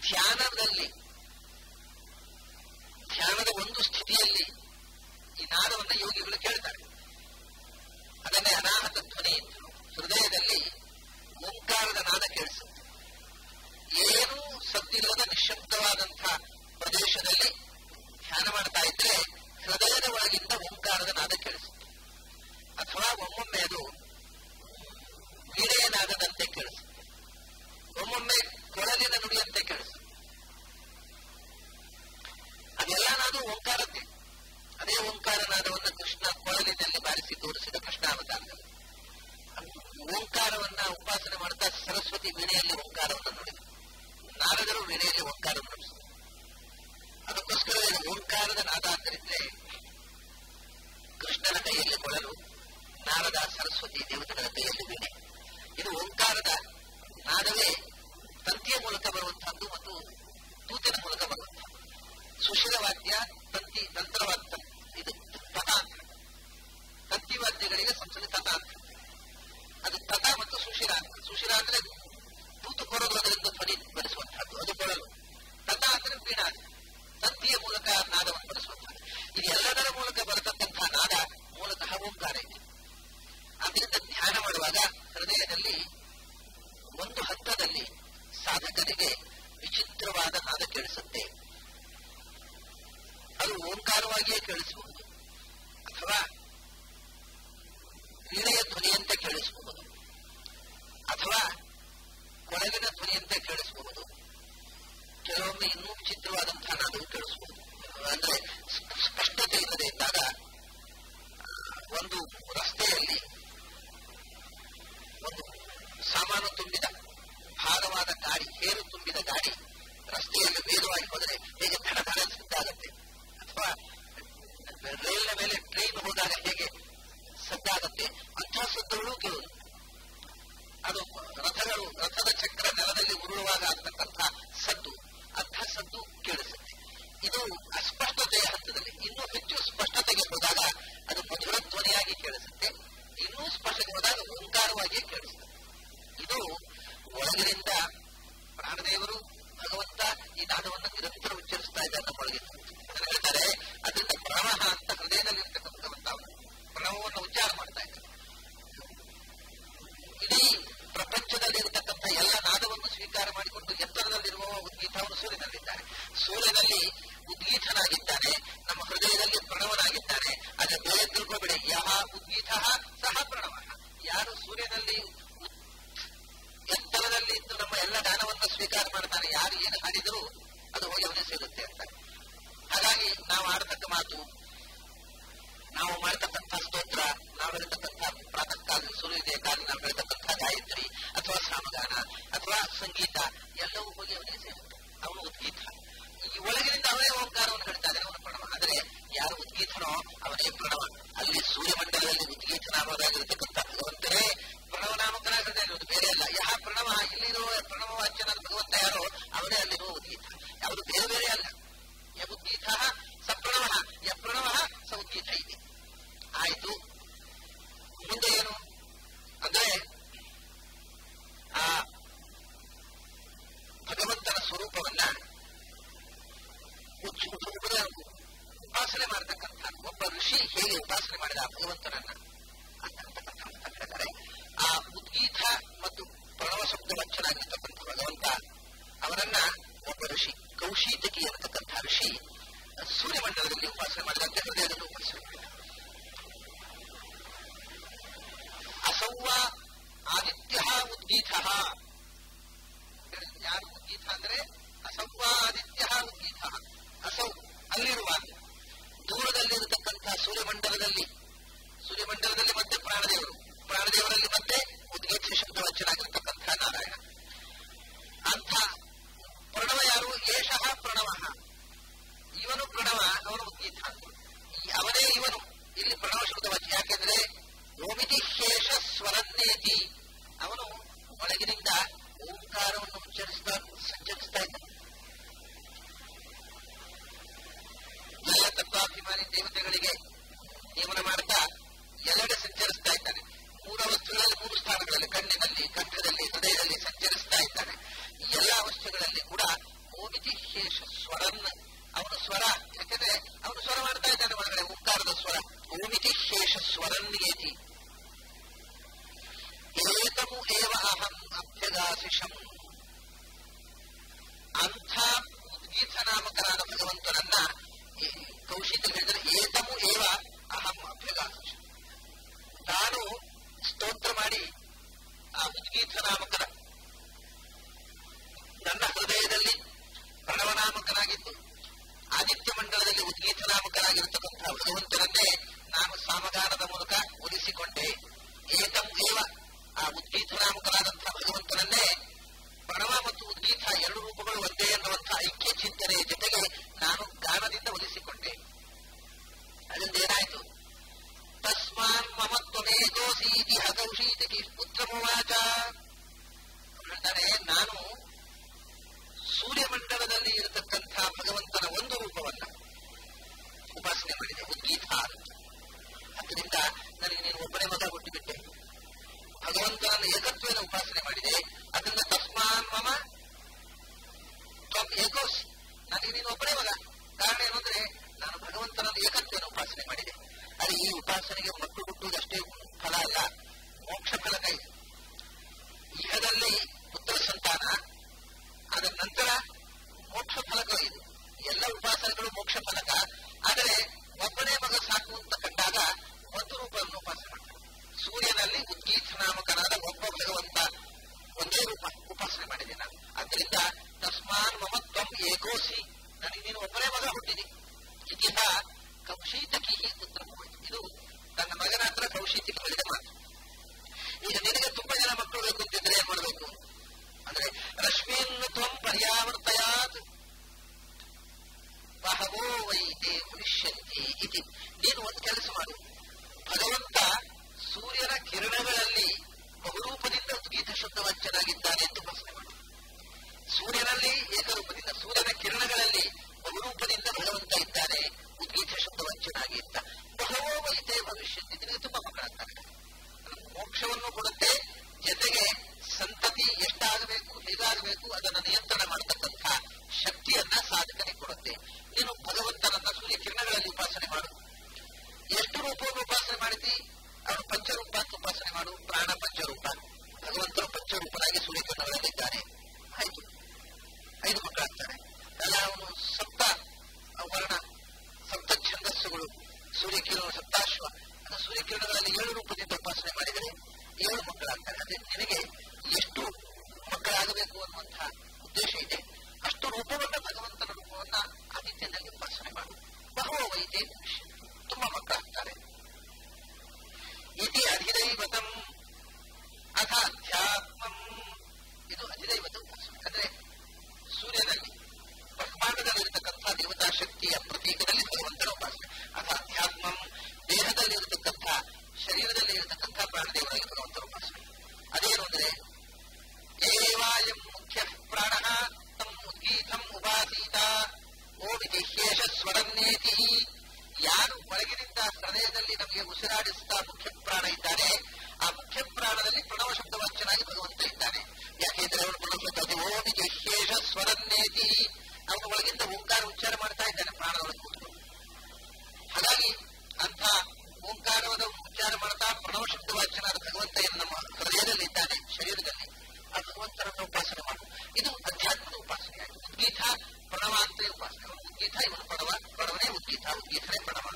ಧ್ಯಾನದಲ್ಲಿ ಧ್ಯಾನದ ಒಂದು ಸ್ಥಿತಿಯಲ್ಲಿ ಈ ನಾದವನ್ನು ಯೋಗಿಗಳು ಕೇಳ್ತಾರೆ ಅದನ್ನೇ ಅನಾಹತ ಧ್ವನಿ ಅಂತರು ಹೃದಯದಲ್ಲಿ ಓಂಕಾರದ ನಾದ ಕೇಳಿಸುತ್ತೆ ಏನೂ ಸದ್ದಿಲ್ಲದ ನಿಶಬ್ದವಾದಂತಹ ಪ್ರದೇಶದಲ್ಲಿ ಧ್ಯಾನ ಮಾಡ್ತಾ ಇದ್ರೆ ಹೃದಯದ ಒಳಗಿಂದ ಓಂಕಾರದ ನಾದ ಕೇಳಿಸುತ್ತೆ ಅಥವಾ ಒಮ್ಮೊಮ್ಮೆ ಅದು ವೀಣೆಯ ನಾದದಂತೆ ಕೇಳಿಸುತ್ತೆ ಒಮ್ಮೊಮ್ಮೆ ಕೊಳಲಿನ ನುಡಿಯಂತೆ ಕೇಳಿಸುತ್ತೆ ಅದೆಲ್ಲ ನಾದು ಓಂಕಾರದ್ದೇ ಅದೇ ಓಂಕಾರ ನಾದವನ್ನು ಕೃಷ್ಣ ಕೊಳಲಿನಲ್ಲಿ ಬಾರಿಸಿ ತೋರಿಸಿದ ಕೃಷ್ಣಾವತಾರದಲ್ಲಿ ಓಂಕಾರವನ್ನ ಉಪಾಸನೆ ಮಾಡ್ತಾ ಸರಸ್ವತಿ ವೀಣೆಯಲ್ಲಿ ಓಂಕಾರವನ್ನು ನುಡಿದ ನಾರದರು ವೀಣೆಯಲ್ಲಿ ಓಂಕಾರ ನುಡಿಸಿದರು ಅದಕ್ಕೋಸ್ಕರ ಇದು ಓಂಕಾರದ ನಾದ ಅಂತರಿದ್ರೆ ಕೃಷ್ಣನ ಕೈಯಲ್ಲಿ ಕೊಳಲು ನಾರದ ಸರಸ್ವತಿ ದೇವತೆಗಳ ಕೈಯಲ್ಲಿ ವೀಣೆ ಇದು ಓಂಕಾರದ ನಾದವೇ ತಂತಿಯ ಮೂಲಕ ಬರುವಂತಹದ್ದು ಮತ್ತು ತೂತಿನ ಮೂಲಕ ಬರುವಂತಹದ್ದು ಸುಶೀಲವಾದ್ಯ ತಂತಿ ತಂತ್ರವಾದ್ಯ ಇದು ತಥಾಂತರ ತಂತಿವಾದ್ಯಗಳಿಗೆ ಸಂಸ್ಕೃತಿ ತಥಾಂತರ ಅದು ತಥ ಮತ್ತು ಸುಶೀಲ ಅಂತ ಸುಶೀಲ ಅಂದ್ರೆ ತೂತು ಕೊಡೋದು ಅದರಿಂದ ಧ್ವನಿ ಬರೆಸುವಂತಹದ್ದು ಅದು ಕೊಡಲು ತಥ ಅಂದ್ರೆ ವೀಣಾ ತಂತಿಯ ಮೂಲಕ ನಾದವನ್ನು ಬರೆಸುವಂತಹದ್ದು ಇದು ಎಲ್ಲದರ ಮೂಲಕ ಬರತಕ್ಕಂತಹ ನಾದ ಮೂಲತಃ ಓಂಕಾರ ಇದೆ ಆದ್ದರಿಂದ ಧ್ಯಾನ ಮಾಡುವಾಗ ಹೃದಯದಲ್ಲಿ ಒಂದು ಹಂತದಲ್ಲಿ ಸಾಧಕನಿಗೆ ವಿಚಿತ್ರವಾದ ನಾದ ಕೇಳಿಸುತ್ತೆ ಅದು ಓಂಕಾರವಾಗಿಯೇ ಕೇಳಿಸಬಹುದು ಅಥವಾ ವೀಣೆಯ ಧ್ವನಿಯಂತೆ ಕೇಳಿಸಬಹುದು ಅಥವಾ ಕೊಳಗಿನ ಧ್ವನಿಯಂತೆ ಕೇಳಿಸಬಹುದು ಕೆಲವೊಮ್ಮೆ ಇನ್ನೂ ವಿಚಿತ್ರವಾದಂತಹ ನಾದವು ಕೇಳಿಸಬಹುದು ಅಂದ್ರೆ ಸ್ಪಷ್ಟತೆ ಇಲ್ಲದೆ ಇದ್ದಾಗ ಒಂದು ರಸ್ತೆಯಲ್ಲಿ ಒಂದು ಸಾಮಾನು ತುಂಬಿದ ಭಾರವಾದ ಗಾಡಿ ಹೇರು ತುಂಬಿದ ಗಾಡಿ ರಸ್ತೆಯಲ್ಲಿ ವೇಗವಾಗಿ ಹೋದರೆ ಹೇಗೆ ಧಡ ಧಡ ಸದ್ದಾಗತ್ತೆ ಅಥವಾ ರೈಲಿನ ಮೇಲೆ ಟ್ರೈನ್ ಹೋದಾಗ ಹೇಗೆ ಸದ್ದಾಗತ್ತೆ ಅಂತಹ ಸದ್ದುಗಳು ಕೇಳುವುದು ಅದು ರಥಗಳು ರಥದ ಚಕ್ರ ನೆಲದಲ್ಲಿ ಉರುಳುವಾಗ ಆಗ್ತಕ್ಕಂಥ ಸದ್ದು ಅಂತಹ ಸದ್ದು ಕೇಳಿಸುತ್ತೆ ಇದು ಅಸ್ಪಷ್ಟತೆಯ ಹಂತದಲ್ಲಿ ಇನ್ನೂ ಹೆಚ್ಚು ಸ್ಪಷ್ಟತೆಗೆ ಹೋದಾಗ ಅದು ಮಧುರ ಧ್ವನಿಯಾಗಿ ಕೇಳಿಸುತ್ತೆ ಇನ್ನೂ ಸ್ಪಷ್ಟತೆ ಹೋದಾಗ ಓಂಕಾರವಾಗಿಯೇ ಕೇಳಿಸುತ್ತೆ ಇದು ಒಳಗಿನಿಂದ ಪ್ರಾಣದೇವರು ಭಗವಂತ ಈ ನಾದವನ್ನು ನಿರಂತರ ಉಚ್ಚರಿಸ್ತಾ ಇದ್ದಾರೆ ನಮ್ಮೊಳಗೆ ಅದನ್ನು ಹೇಳ್ತಾರೆ ಅದರಿಂದ ಪ್ರಣವ ಅಂತ ಹೃದಯದಲ್ಲಿ ಇರ್ತಕ್ಕಂಥ ಪ್ರಣವವನ್ನು ಉಚ್ಚಾರ ಮಾಡ್ತಾ ಇದ್ದಾರೆ ಇಡೀ ಪ್ರಪಂಚದಲ್ಲಿ ಇರತಕ್ಕಂಥ ಎಲ್ಲ ನಾದವನ್ನು ಸ್ವೀಕಾರ ಮಾಡಿಕೊಂಡು ಎತ್ತರದಲ್ಲಿರುವ ಉದ್ಗೀತವನ್ನು ಸೂರ್ಯನಲ್ಲಿದ್ದಾನೆ ಸೂರ್ಯನಲ್ಲಿ ಉದ್ಗೀತನಾಗಿದ್ದಾನೆ ನಮ್ಮ ಹೃದಯದಲ್ಲಿ ಪ್ರಣವನಾಗಿದ್ದಾನೆ ಅದೇ ಬೇರೆ ತಿಳ್ಕೊಬೇಡಿ ಯಹ ಉದ್ಗೀತ ಸಹ ಪ್ರಣವ ಯಾರು ಸೂರ್ಯನಲ್ಲಿ ಎತ್ತರದಲ್ಲಿ ಇದ್ದು ನಮ್ಮ ಎಲ್ಲ ಜ್ಞಾನವನ್ನು ಸ್ವೀಕಾರ ಮಾಡ್ತಾನೆ ಯಾರು ಏನು ಹಾಡಿದರೂ ಅದು ಹೋಗಿ ಅವನೇ ಸೇರುತ್ತೆ ಅಂತ ಹಾಗಾಗಿ ನಾವು ಆಡತಕ್ಕ ಮಾತು ನಾವು ಮಾಡತಕ್ಕಂಥ ಸ್ತೋತ್ರ ನಾವು ಹೇಳ್ತಕ್ಕಂಥ ಪ್ರಾತಃ ಕಾಲ ಸೂರ್ಯೋದಯ ಕಾಲ ನಾವು ಹೇಳ್ತಕ್ಕಂಥ ಗಾಯತ್ರಿ ಅಥವಾ ಸಾಮಗಾನ ಅಥವಾ ಸಂಗೀತ ಎಲ್ಲವೂ ಹೋಗಿ ಅವನಿಗೆ ಸೇರುತ್ತೆ ಅವನು ಉದ್ಗೀತ ಈ ಒಳಗಿನಿಂದ ಅವನೇ ಓಂಕಾರವನ್ನು ಹೇಳ್ತಾ ಇದ್ದಾನೆ ಅವನ ಪ್ರಣವ ಆದರೆ ಯಾರು ಉದ್ಗೀತನೋ ಅವನೇ ಪ್ರಣವ ಅಲ್ಲಿ ಸೂರ್ಯಮಂಡಲದಲ್ಲಿ ಉದ್ಗೀತನಾಮವಾಗಿರತಕ್ಕಂಥ ಭಗವಂತನೇ ಪ್ರಣವನಾಮಕನಾಗಿರೋದು ಬೇರೆ ಅಲ್ಲ ಯಹ ಪ್ರಣವ ಇಲ್ಲಿರುವ ಪ್ರಣವ ವಾಚ್ಯನಾದ ಭಗವಂತ ಯಾರೋ ಅವನೇ ಅಲ್ಲಿರುವ ಉದ್ಗೀತ ಯಾವುದು ಬೇರೆ ಬೇರೆ ಅಲ್ಲ ಯ ಉದ್ಗೀತ ಸ ಪ್ರಣವ ಯ ಪ್ರಣವ ಸ ಉದ್ಗೀತ ಇದೆ ಆಯ್ತು ಮುಂದೆ ಏನು ಅಂದ್ರೆ ಆ ಭಗವಂತನ ಸ್ವರೂಪವನ್ನ ಉಪಾಸನೆ ಮಾಡತಕ್ಕಂಥ ಒಬ್ಬ ಋಷಿ ಹೇಗೆ ಉಪಾಸನೆ ಮಾಡಿದ ಆ ಭಗವಂತನನ್ನ ಅಂತಕ್ಕಂಥ ಹೇಳ್ತಾರೆ ಆ ಉದ್ಗೀತ ಮತ್ತು ಪ್ರಣವ ಶಬ್ದ ವಚ್ಚನಾಗಿರ್ತಕ್ಕಂಥ ಭಗವಂತ ಅವರನ್ನ ಒಬ್ಬ ಋಷಿ ಕೌಶೀತಕಿ ಅನ್ನತಕ್ಕಂಥ ಋಷಿ ಸೂರ್ಯಮಂಡಲದಲ್ಲಿ ಉಪಾಸನೆ ಮಾಡಿದಂತೆ ಹೃದಯದಲ್ಲಿ ಉಪಾಸನೆ ಮಾಡಿದ ಅಸೌವ ಆದಿತ್ಯ ಉದ್ಗೀತ ಯಾರು ಉದ್ಗೀತ ಅಂದ್ರೆ ಅಸೌವ ಆದಿತ್ಯ ಉದ್ಗೀತ ಅಸೌ ಅಲ್ಲಿರುವ ದೂರದಲ್ಲಿರತಕ್ಕಂಥ ಸೂರ್ಯಮಂಡಲದಲ್ಲಿ ಸೂರ್ಯಮಂಡಲದಲ್ಲಿ ಮತ್ತೆ ಪ್ರಾಣದೇವರು ಪ್ರಾಣದೇವರಲ್ಲಿ ಮತ್ತೆ ಉದ್ಗೀತ ಶಬ್ದ ವಚನಾಗಿರ್ತಕ್ಕಂಥ ನಾರಾಯಣ ಅಂಥ ಪ್ರಣವ ಯಾರು ಏಷಃ ಪ್ರಣವ ಇವನು ಪ್ರಣವ ಅವನು ಉದ್ಗೀತ ಅವನೇ ಇವನು ಇಲ್ಲಿ ಪ್ರಣವ ಶಬ್ದ ವಚನ ಯಾಕೆಂದ್ರೆ ಓಮಿತಿ ಶೇಷ ಸ್ವರನ್ನೇತಿ ಅವನು ಒಳಗಿನಿಂದ ಓಂಕಾರವನ್ನು ಉಚ್ಚರಿಸ್ತಾ ಸಂಚರಿಸ್ತಾ ಇದ್ದಾನೆ ಎಲ್ಲ ತತ್ವಾಭಿಮಾನಿ ದೇವತೆಗಳಿಗೆ ನೇಮನ ಮಾಡ್ತಾ ಎಲ್ಲೆಡೆ ಸಂಚರಿಸ್ತಾ ಇದ್ದಾನೆ ಮೂರು ವಸ್ತುಗಳಲ್ಲಿ ಮೂರು ಸ್ಥಾನಗಳಲ್ಲಿ ಕಣ್ಣಿನಲ್ಲಿ ಕಂಠದಲ್ಲಿ ಓಮಿತಿ ಶೇಷ ಸ್ವರನ್ ಅವನು ಸ್ವರ ಯಾಕಂದ್ರೆ ಅವನು ಸ್ವರ ಮಾಡ್ತಾ ಇದ್ದಾನೆ ಒಳಗಡೆ ಓಂಕಾರದ ಸ್ವರ ಓಮಿತಿ ಶೇಷ ಸ್ವರನ್ ಏತಿ ಏತಮು ಏವ ಅಹಂ ಅಭ್ಯಗಾಸಿಷಂ ಅಂಥ ಉದ್ಗೀತ ನಾಮಕರಾದ ಭಗವಂತನನ್ನ ಈ ಕೌಶಿಕ ಹೇಳಿದರೆ ಏತಮು ಏವ ಅಹಂ ಅಭ್ಯಗಾಸಿಷಂ ತಾನು ಸ್ತೋತ್ರ ಮಾಡಿ ಆ ಉದ್ಗೀತ ನಾಮಕರ ನನ್ನ ಹೃದಯದಲ್ಲಿ ಪ್ರಣವನಾಮಕನಾಗಿದ್ದು ಆದಿತ್ಯ ಮಂಡಲದಲ್ಲಿ ಉದ್ಗೀತ ನಾಮಕನಾಗಿರತಕ್ಕಂಥ ಭಗವಂತನನ್ನೇ ನಾನು ಸಾಮಗಾನದ ಮೂಲಕ ಒಲಿಸಿಕೊಂಡೆ ಏಕಂ ಏವ ಆ ಉದ್ಗೀತ ನಾಮಕರಾದಂತಹ ಭಗವಂತನನ್ನೇ ಪ್ರಣವ ಮತ್ತು ಉದ್ಗೀತ ಎರಡು ರೂಪಗಳು ಒಂದೇ ಎನ್ನುವಂತಹ ಐಕ್ಯ ಚಿಂತನೆಯ ಜೊತೆಗೆ ನಾನು ಗಾನದಿಂದ ಒಲಿಸಿಕೊಂಡೆ ಅದರಿಂದ ಏನಾಯಿತು ತಸ್ಮಾನ್ ಮಮ ತ್ವಮೇಕೋಸೀತಿ ಹಗೌಷೀತಿ ಪುತ್ರಮುವಾಚ ಹೇಳ್ತಾರೆ ನಾನು ಸೂರ್ಯಮಂಡಲದಲ್ಲಿ ಇರತಕ್ಕಂಥ ಭಗವಂತನ ಒಂದು ರೂಪವನ್ನ ಉಪಾಸನೆ ಮಾಡಿದೆ ಉದ್ಗೀತ ಅಂತ ಅದರಿಂದ ನನಗೆ ನೀನು ಒಬ್ಬನೇ ಮಗ ಹುಟ್ಟಿಬಿಟ್ಟೆ ಭಗವಂತನನ್ನು ಏಕತ್ವದ ಉಪಾಸನೆ ಮಾಡಿದೆ ಅದರಿಂದ ತಸ್ಮಾನ್ ಮಮ ತ್ವಂ ಏಕೋಸ್ ನನಗೆ ನೀನು ಒಬ್ಬನೇ ಮಗ ಕಾರಣ ಏನು ಅಂದ್ರೆ ನಾನು ಭಗವಂತನನ್ನು ಏಕತ್ವದ ಉಪಾಸನೆ ಮಾಡಿದೆ ಅದು ಈ ಉಪಾಸನೆಗೆ ಮಕ್ಕಳು ಹುಟ್ಟುವುದಷ್ಟೇ ಫಲ ಅಲ್ಲ ಮೋಕ್ಷ ಫಲ ಕೈ ಇಹದಲ್ಲಿ ಪುತ್ರ ಸಂತಾನ ಅದರ ನಂತರ ಮೋಕ್ಷ ಫಲಕ ಇದು ಎಲ್ಲ ಉಪಾಸನೆಗಳು ಮೋಕ್ಷ ಫಲಕ ಆದರೆ ಒಬ್ಬನೇ ಮಗ ಸಾಕು ಅಂತ ಕಂಡಾಗ ಒಂದು ರೂಪವನ್ನು ಉಪಾಸನೆ ಮಾಡ್ತಾರೆ ಸೂರ್ಯನಲ್ಲಿ ಉದ್ಗೀತ ನಾಮಕನಾದ ಒಬ್ಬ ಭಗವಂತ ಒಂದೇ ರೂಪ ಉಪಾಸನೆ ಮಾಡಿದೆ ನಾನು ಅದರಿಂದ ತಸ್ಮಾನ್ ಮಮ ತ್ವಂ ಏಕೋಸಿ ನನಗೆ ನೀನು ಒಬ್ಬನೇ ಮಗ ಹುಟ್ಟಿದಿ ಇತಿಹ ಕೌಶೀತಕಿ ಪುತ್ರ ಇದು ತನ್ನ ಮಗನ ಹತ್ರ ಕೌಶೀತಕ್ಕೆ ಹೇಳಿದ ಮಾತು ಈಗ ನಿನಗೆ ತುಂಬಾ ಜನ ಮಕ್ಕಳು ಬೇಕು ಅಂತಿದ್ರೆ ಏನ್ ಮಾಡಬೇಕು ಅಂದ್ರೆ ರಶ್ಮೀನ್ ತ್ವಂ ಪರ್ಯಾವರ್ತಯಾತ್ ಬಹವೋ ವೈತೆ ಭವಿಷ್ಯಂತಿ ಇತಿ ನೀನು ಒಂದು ಕೆಲಸ ಮಾಡು ಭಗವಂತ ಸೂರ್ಯನ ಕಿರಣಗಳಲ್ಲಿ ಬಹುರೂಪದಿಂದ ಉದ್ಗೀತ ಶುದ್ಧವಂಚನಾಗಿದ್ದಾನೆ ಎಂದು ಉಪಾಸನೆ ಮಾಡು ಸೂರ್ಯನಲ್ಲಿ ಏಕರೂಪದಿಂದ ಸೂರ್ಯನ ಕಿರಣಗಳಲ್ಲಿ ಬಹುರೂಪದಿಂದ ಭಗವಂತ ಇದ್ದಾನೆ ಉದ್ಗೀತ ಶುದ್ಧವಂಚನಾಗಿ ಅಂತ ಬಹವೋ ವೈತೆ ಭವಿಷ್ಯಂತಿ ನಿನಗೆ ತುಂಬಾ ಮಕ್ಕಳಾಗ್ತಾರೆ ಮೋಕ್ಷವನ್ನು ಕೊಡುತ್ತೆ ಜೊತೆಗೆ ಸಂತತಿ ಎಷ್ಟಾಗಬೇಕು ಹೇಗಾಗಬೇಕು ಅದನ್ನು ನಿಯಂತ್ರಣ ಮಾಡತಕ್ಕಂಥ ಶಕ್ತಿಯನ್ನ ಸಾಧಕನಿಗೆ ಕೊಡುತ್ತೆ ನೀನು ಭಗವಂತನನ್ನ ಸೂರ್ಯ ಕಿರಣಗಳಲ್ಲಿ ಉಪಾಸನೆ ಮಾಡು ಎಷ್ಟು ರೂಪವನ್ನು ಉಪಾಸನೆ ಮಾಡಿದಿ ಅವನು ಪಂಚರೂಪ ಅಂತ ಉಪಾಸನೆ ಮಾಡು ಪ್ರಾಣ ಪಂಚರೂಪ ಭಗವಂತನು ಪಂಚರೂಪನಾಗಿ ಸೂರ್ಯ ಕಿರಣಗಳಲ್ಲಿದ್ದಾನೆ ಆಯ್ತು ಐದು ಮಕ್ಕಳಾಗ್ತಾರೆ ಅಲ್ಲ ಅವನು ಸಪ್ತ ವರ್ಣ ಸಪ್ತ ಛಂದಸ್ಸುಗಳು ಸೂರ್ಯಕಿರಣ ಸಪ್ತಾಶ್ವ ಅದು ಸೂರ್ಯಕಿರಣಗಳಲ್ಲಿ ಏಳು ರೂಪದಿಂದ ಉಪಾಸನೆ ಮಾಡಿದರೆ ಏಳು ಮಕ್ಕಳಾಗ್ತಾರೆ ಅದೇ ನಿನಗೆ ಎಷ್ಟು ಮಕ್ಕಳಾಗಬೇಕು ಅನ್ನುವಂತಹ ಉದ್ದೇಶ ಇದೆ ಅಷ್ಟು ರೂಪವನ್ನ ಭಗವಂತನ ರೂಪವನ್ನ ಆದಿತ್ಯನಲ್ಲಿ ಉಪಾಸನೆ ಮಾಡು ಬಹು ವೈದ್ಯ ತುಂಬಾ ಮಕ್ಕಳಾಗ್ತಾರೆ ಇತಿ ಅಧಿದೈವತಂ ಅಥ ಅಧ್ಯಾತ್ಮಂ ಇದು ಅಧಿದೈವತ ಉಪಾಸನೆ ಅಂದ್ರೆ ಸೂರ್ಯನಲ್ಲಿ ಬ್ರಹ್ಮಾಂಡದಲ್ಲಿರತಕ್ಕಂಥ ದೇವತಾ ಶಕ್ತಿಯ ಪ್ರತೀಕದಲ್ಲಿ ಭಗವಂತನ ಉಪಾಸನೆ ಅಥ ಅಧ್ಯಾತ್ಮಂ ದೇಹದಲ್ಲಿ ಇರತಕ್ಕಂಥ ಶರೀರದಲ್ಲಿ ಇರತಕ್ಕಂಥ ಪ್ರಾಣದೇವರಲ್ಲಿ ಭಗವಂತನ ಉಪಾಸನೆ ಅದೇನು ಅಂದ್ರೆ ಏವಾಯಂ ಮುಖ್ಯ ಪ್ರಾಣ ತಂ ಉದ್ಗೀತಂ ಉಪಾಸೀತ ಓಮಿತಿ ಶೇಷ ಸ್ವರನ್ನೇತಿ ಯಾರು ಒಳಗಿನಿಂದ ಹೃದಯದಲ್ಲಿ ನಮಗೆ ಉಸಿರಾಡಿಸ್ತಾ ಮುಖ್ಯ ಪ್ರಾಣ ಇದ್ದಾನೆ ಆ ಮುಖ್ಯ ಪ್ರಾಣದಲ್ಲಿ ಪ್ರಣವ ಶಬ್ದವಾಚ್ಯನಾಗಿ ಭಗವಂತ ಇದ್ದಾನೆ ಯಾಕೆಂದ್ರೆ ಅವನು ಪ್ರಣವ ಶಬ್ದ ಓಮಿತಿ ಶೇಷ ಸ್ವರನ್ನೇತಿ ಅವನು ಒಳಗಿಂದ ಓಂಕಾರ ಉಚ್ಚಾರ ಮಾಡ್ತಾ ಇದ್ದಾನೆ ಪ್ರಾಣದೊಳಗೆ ಕೂತ್ಕೊಂಡು ಹಾಗಾಗಿ ಅಂತ ಓಂಕಾರವಾದ ಉಚ್ಚಾರ ಮಾಡ್ತಾ ಪ್ರಣವ ಶಬ್ದವಾಚ್ಯನಾದ ಭಗವಂತ ಏನು ನಮ್ಮ ಹೃದಯದಲ್ಲಿ ಇದ್ದಾನೆ ಶರೀರದಲ್ಲಿ ಆ ಭಗವಂತನನ್ನು ಉಪಾಸನೆ ಮಾಡು ಇದು ಅಧ್ಯಾತ್ಮದ ಉಪಾಸನೆ ಆಗಿದೆ ಉದ್ಗೀತ ಪ್ರಣವ ಅಂತ ಉಪಾಸನೆ ಉದ್ಗೀತ ಇವನು ಪ್ರಣವ ಪ್ರಣವನೇ ಉದ್ಗೀತ ಉದ್ಗೀತನೇ ಪ್ರಣವ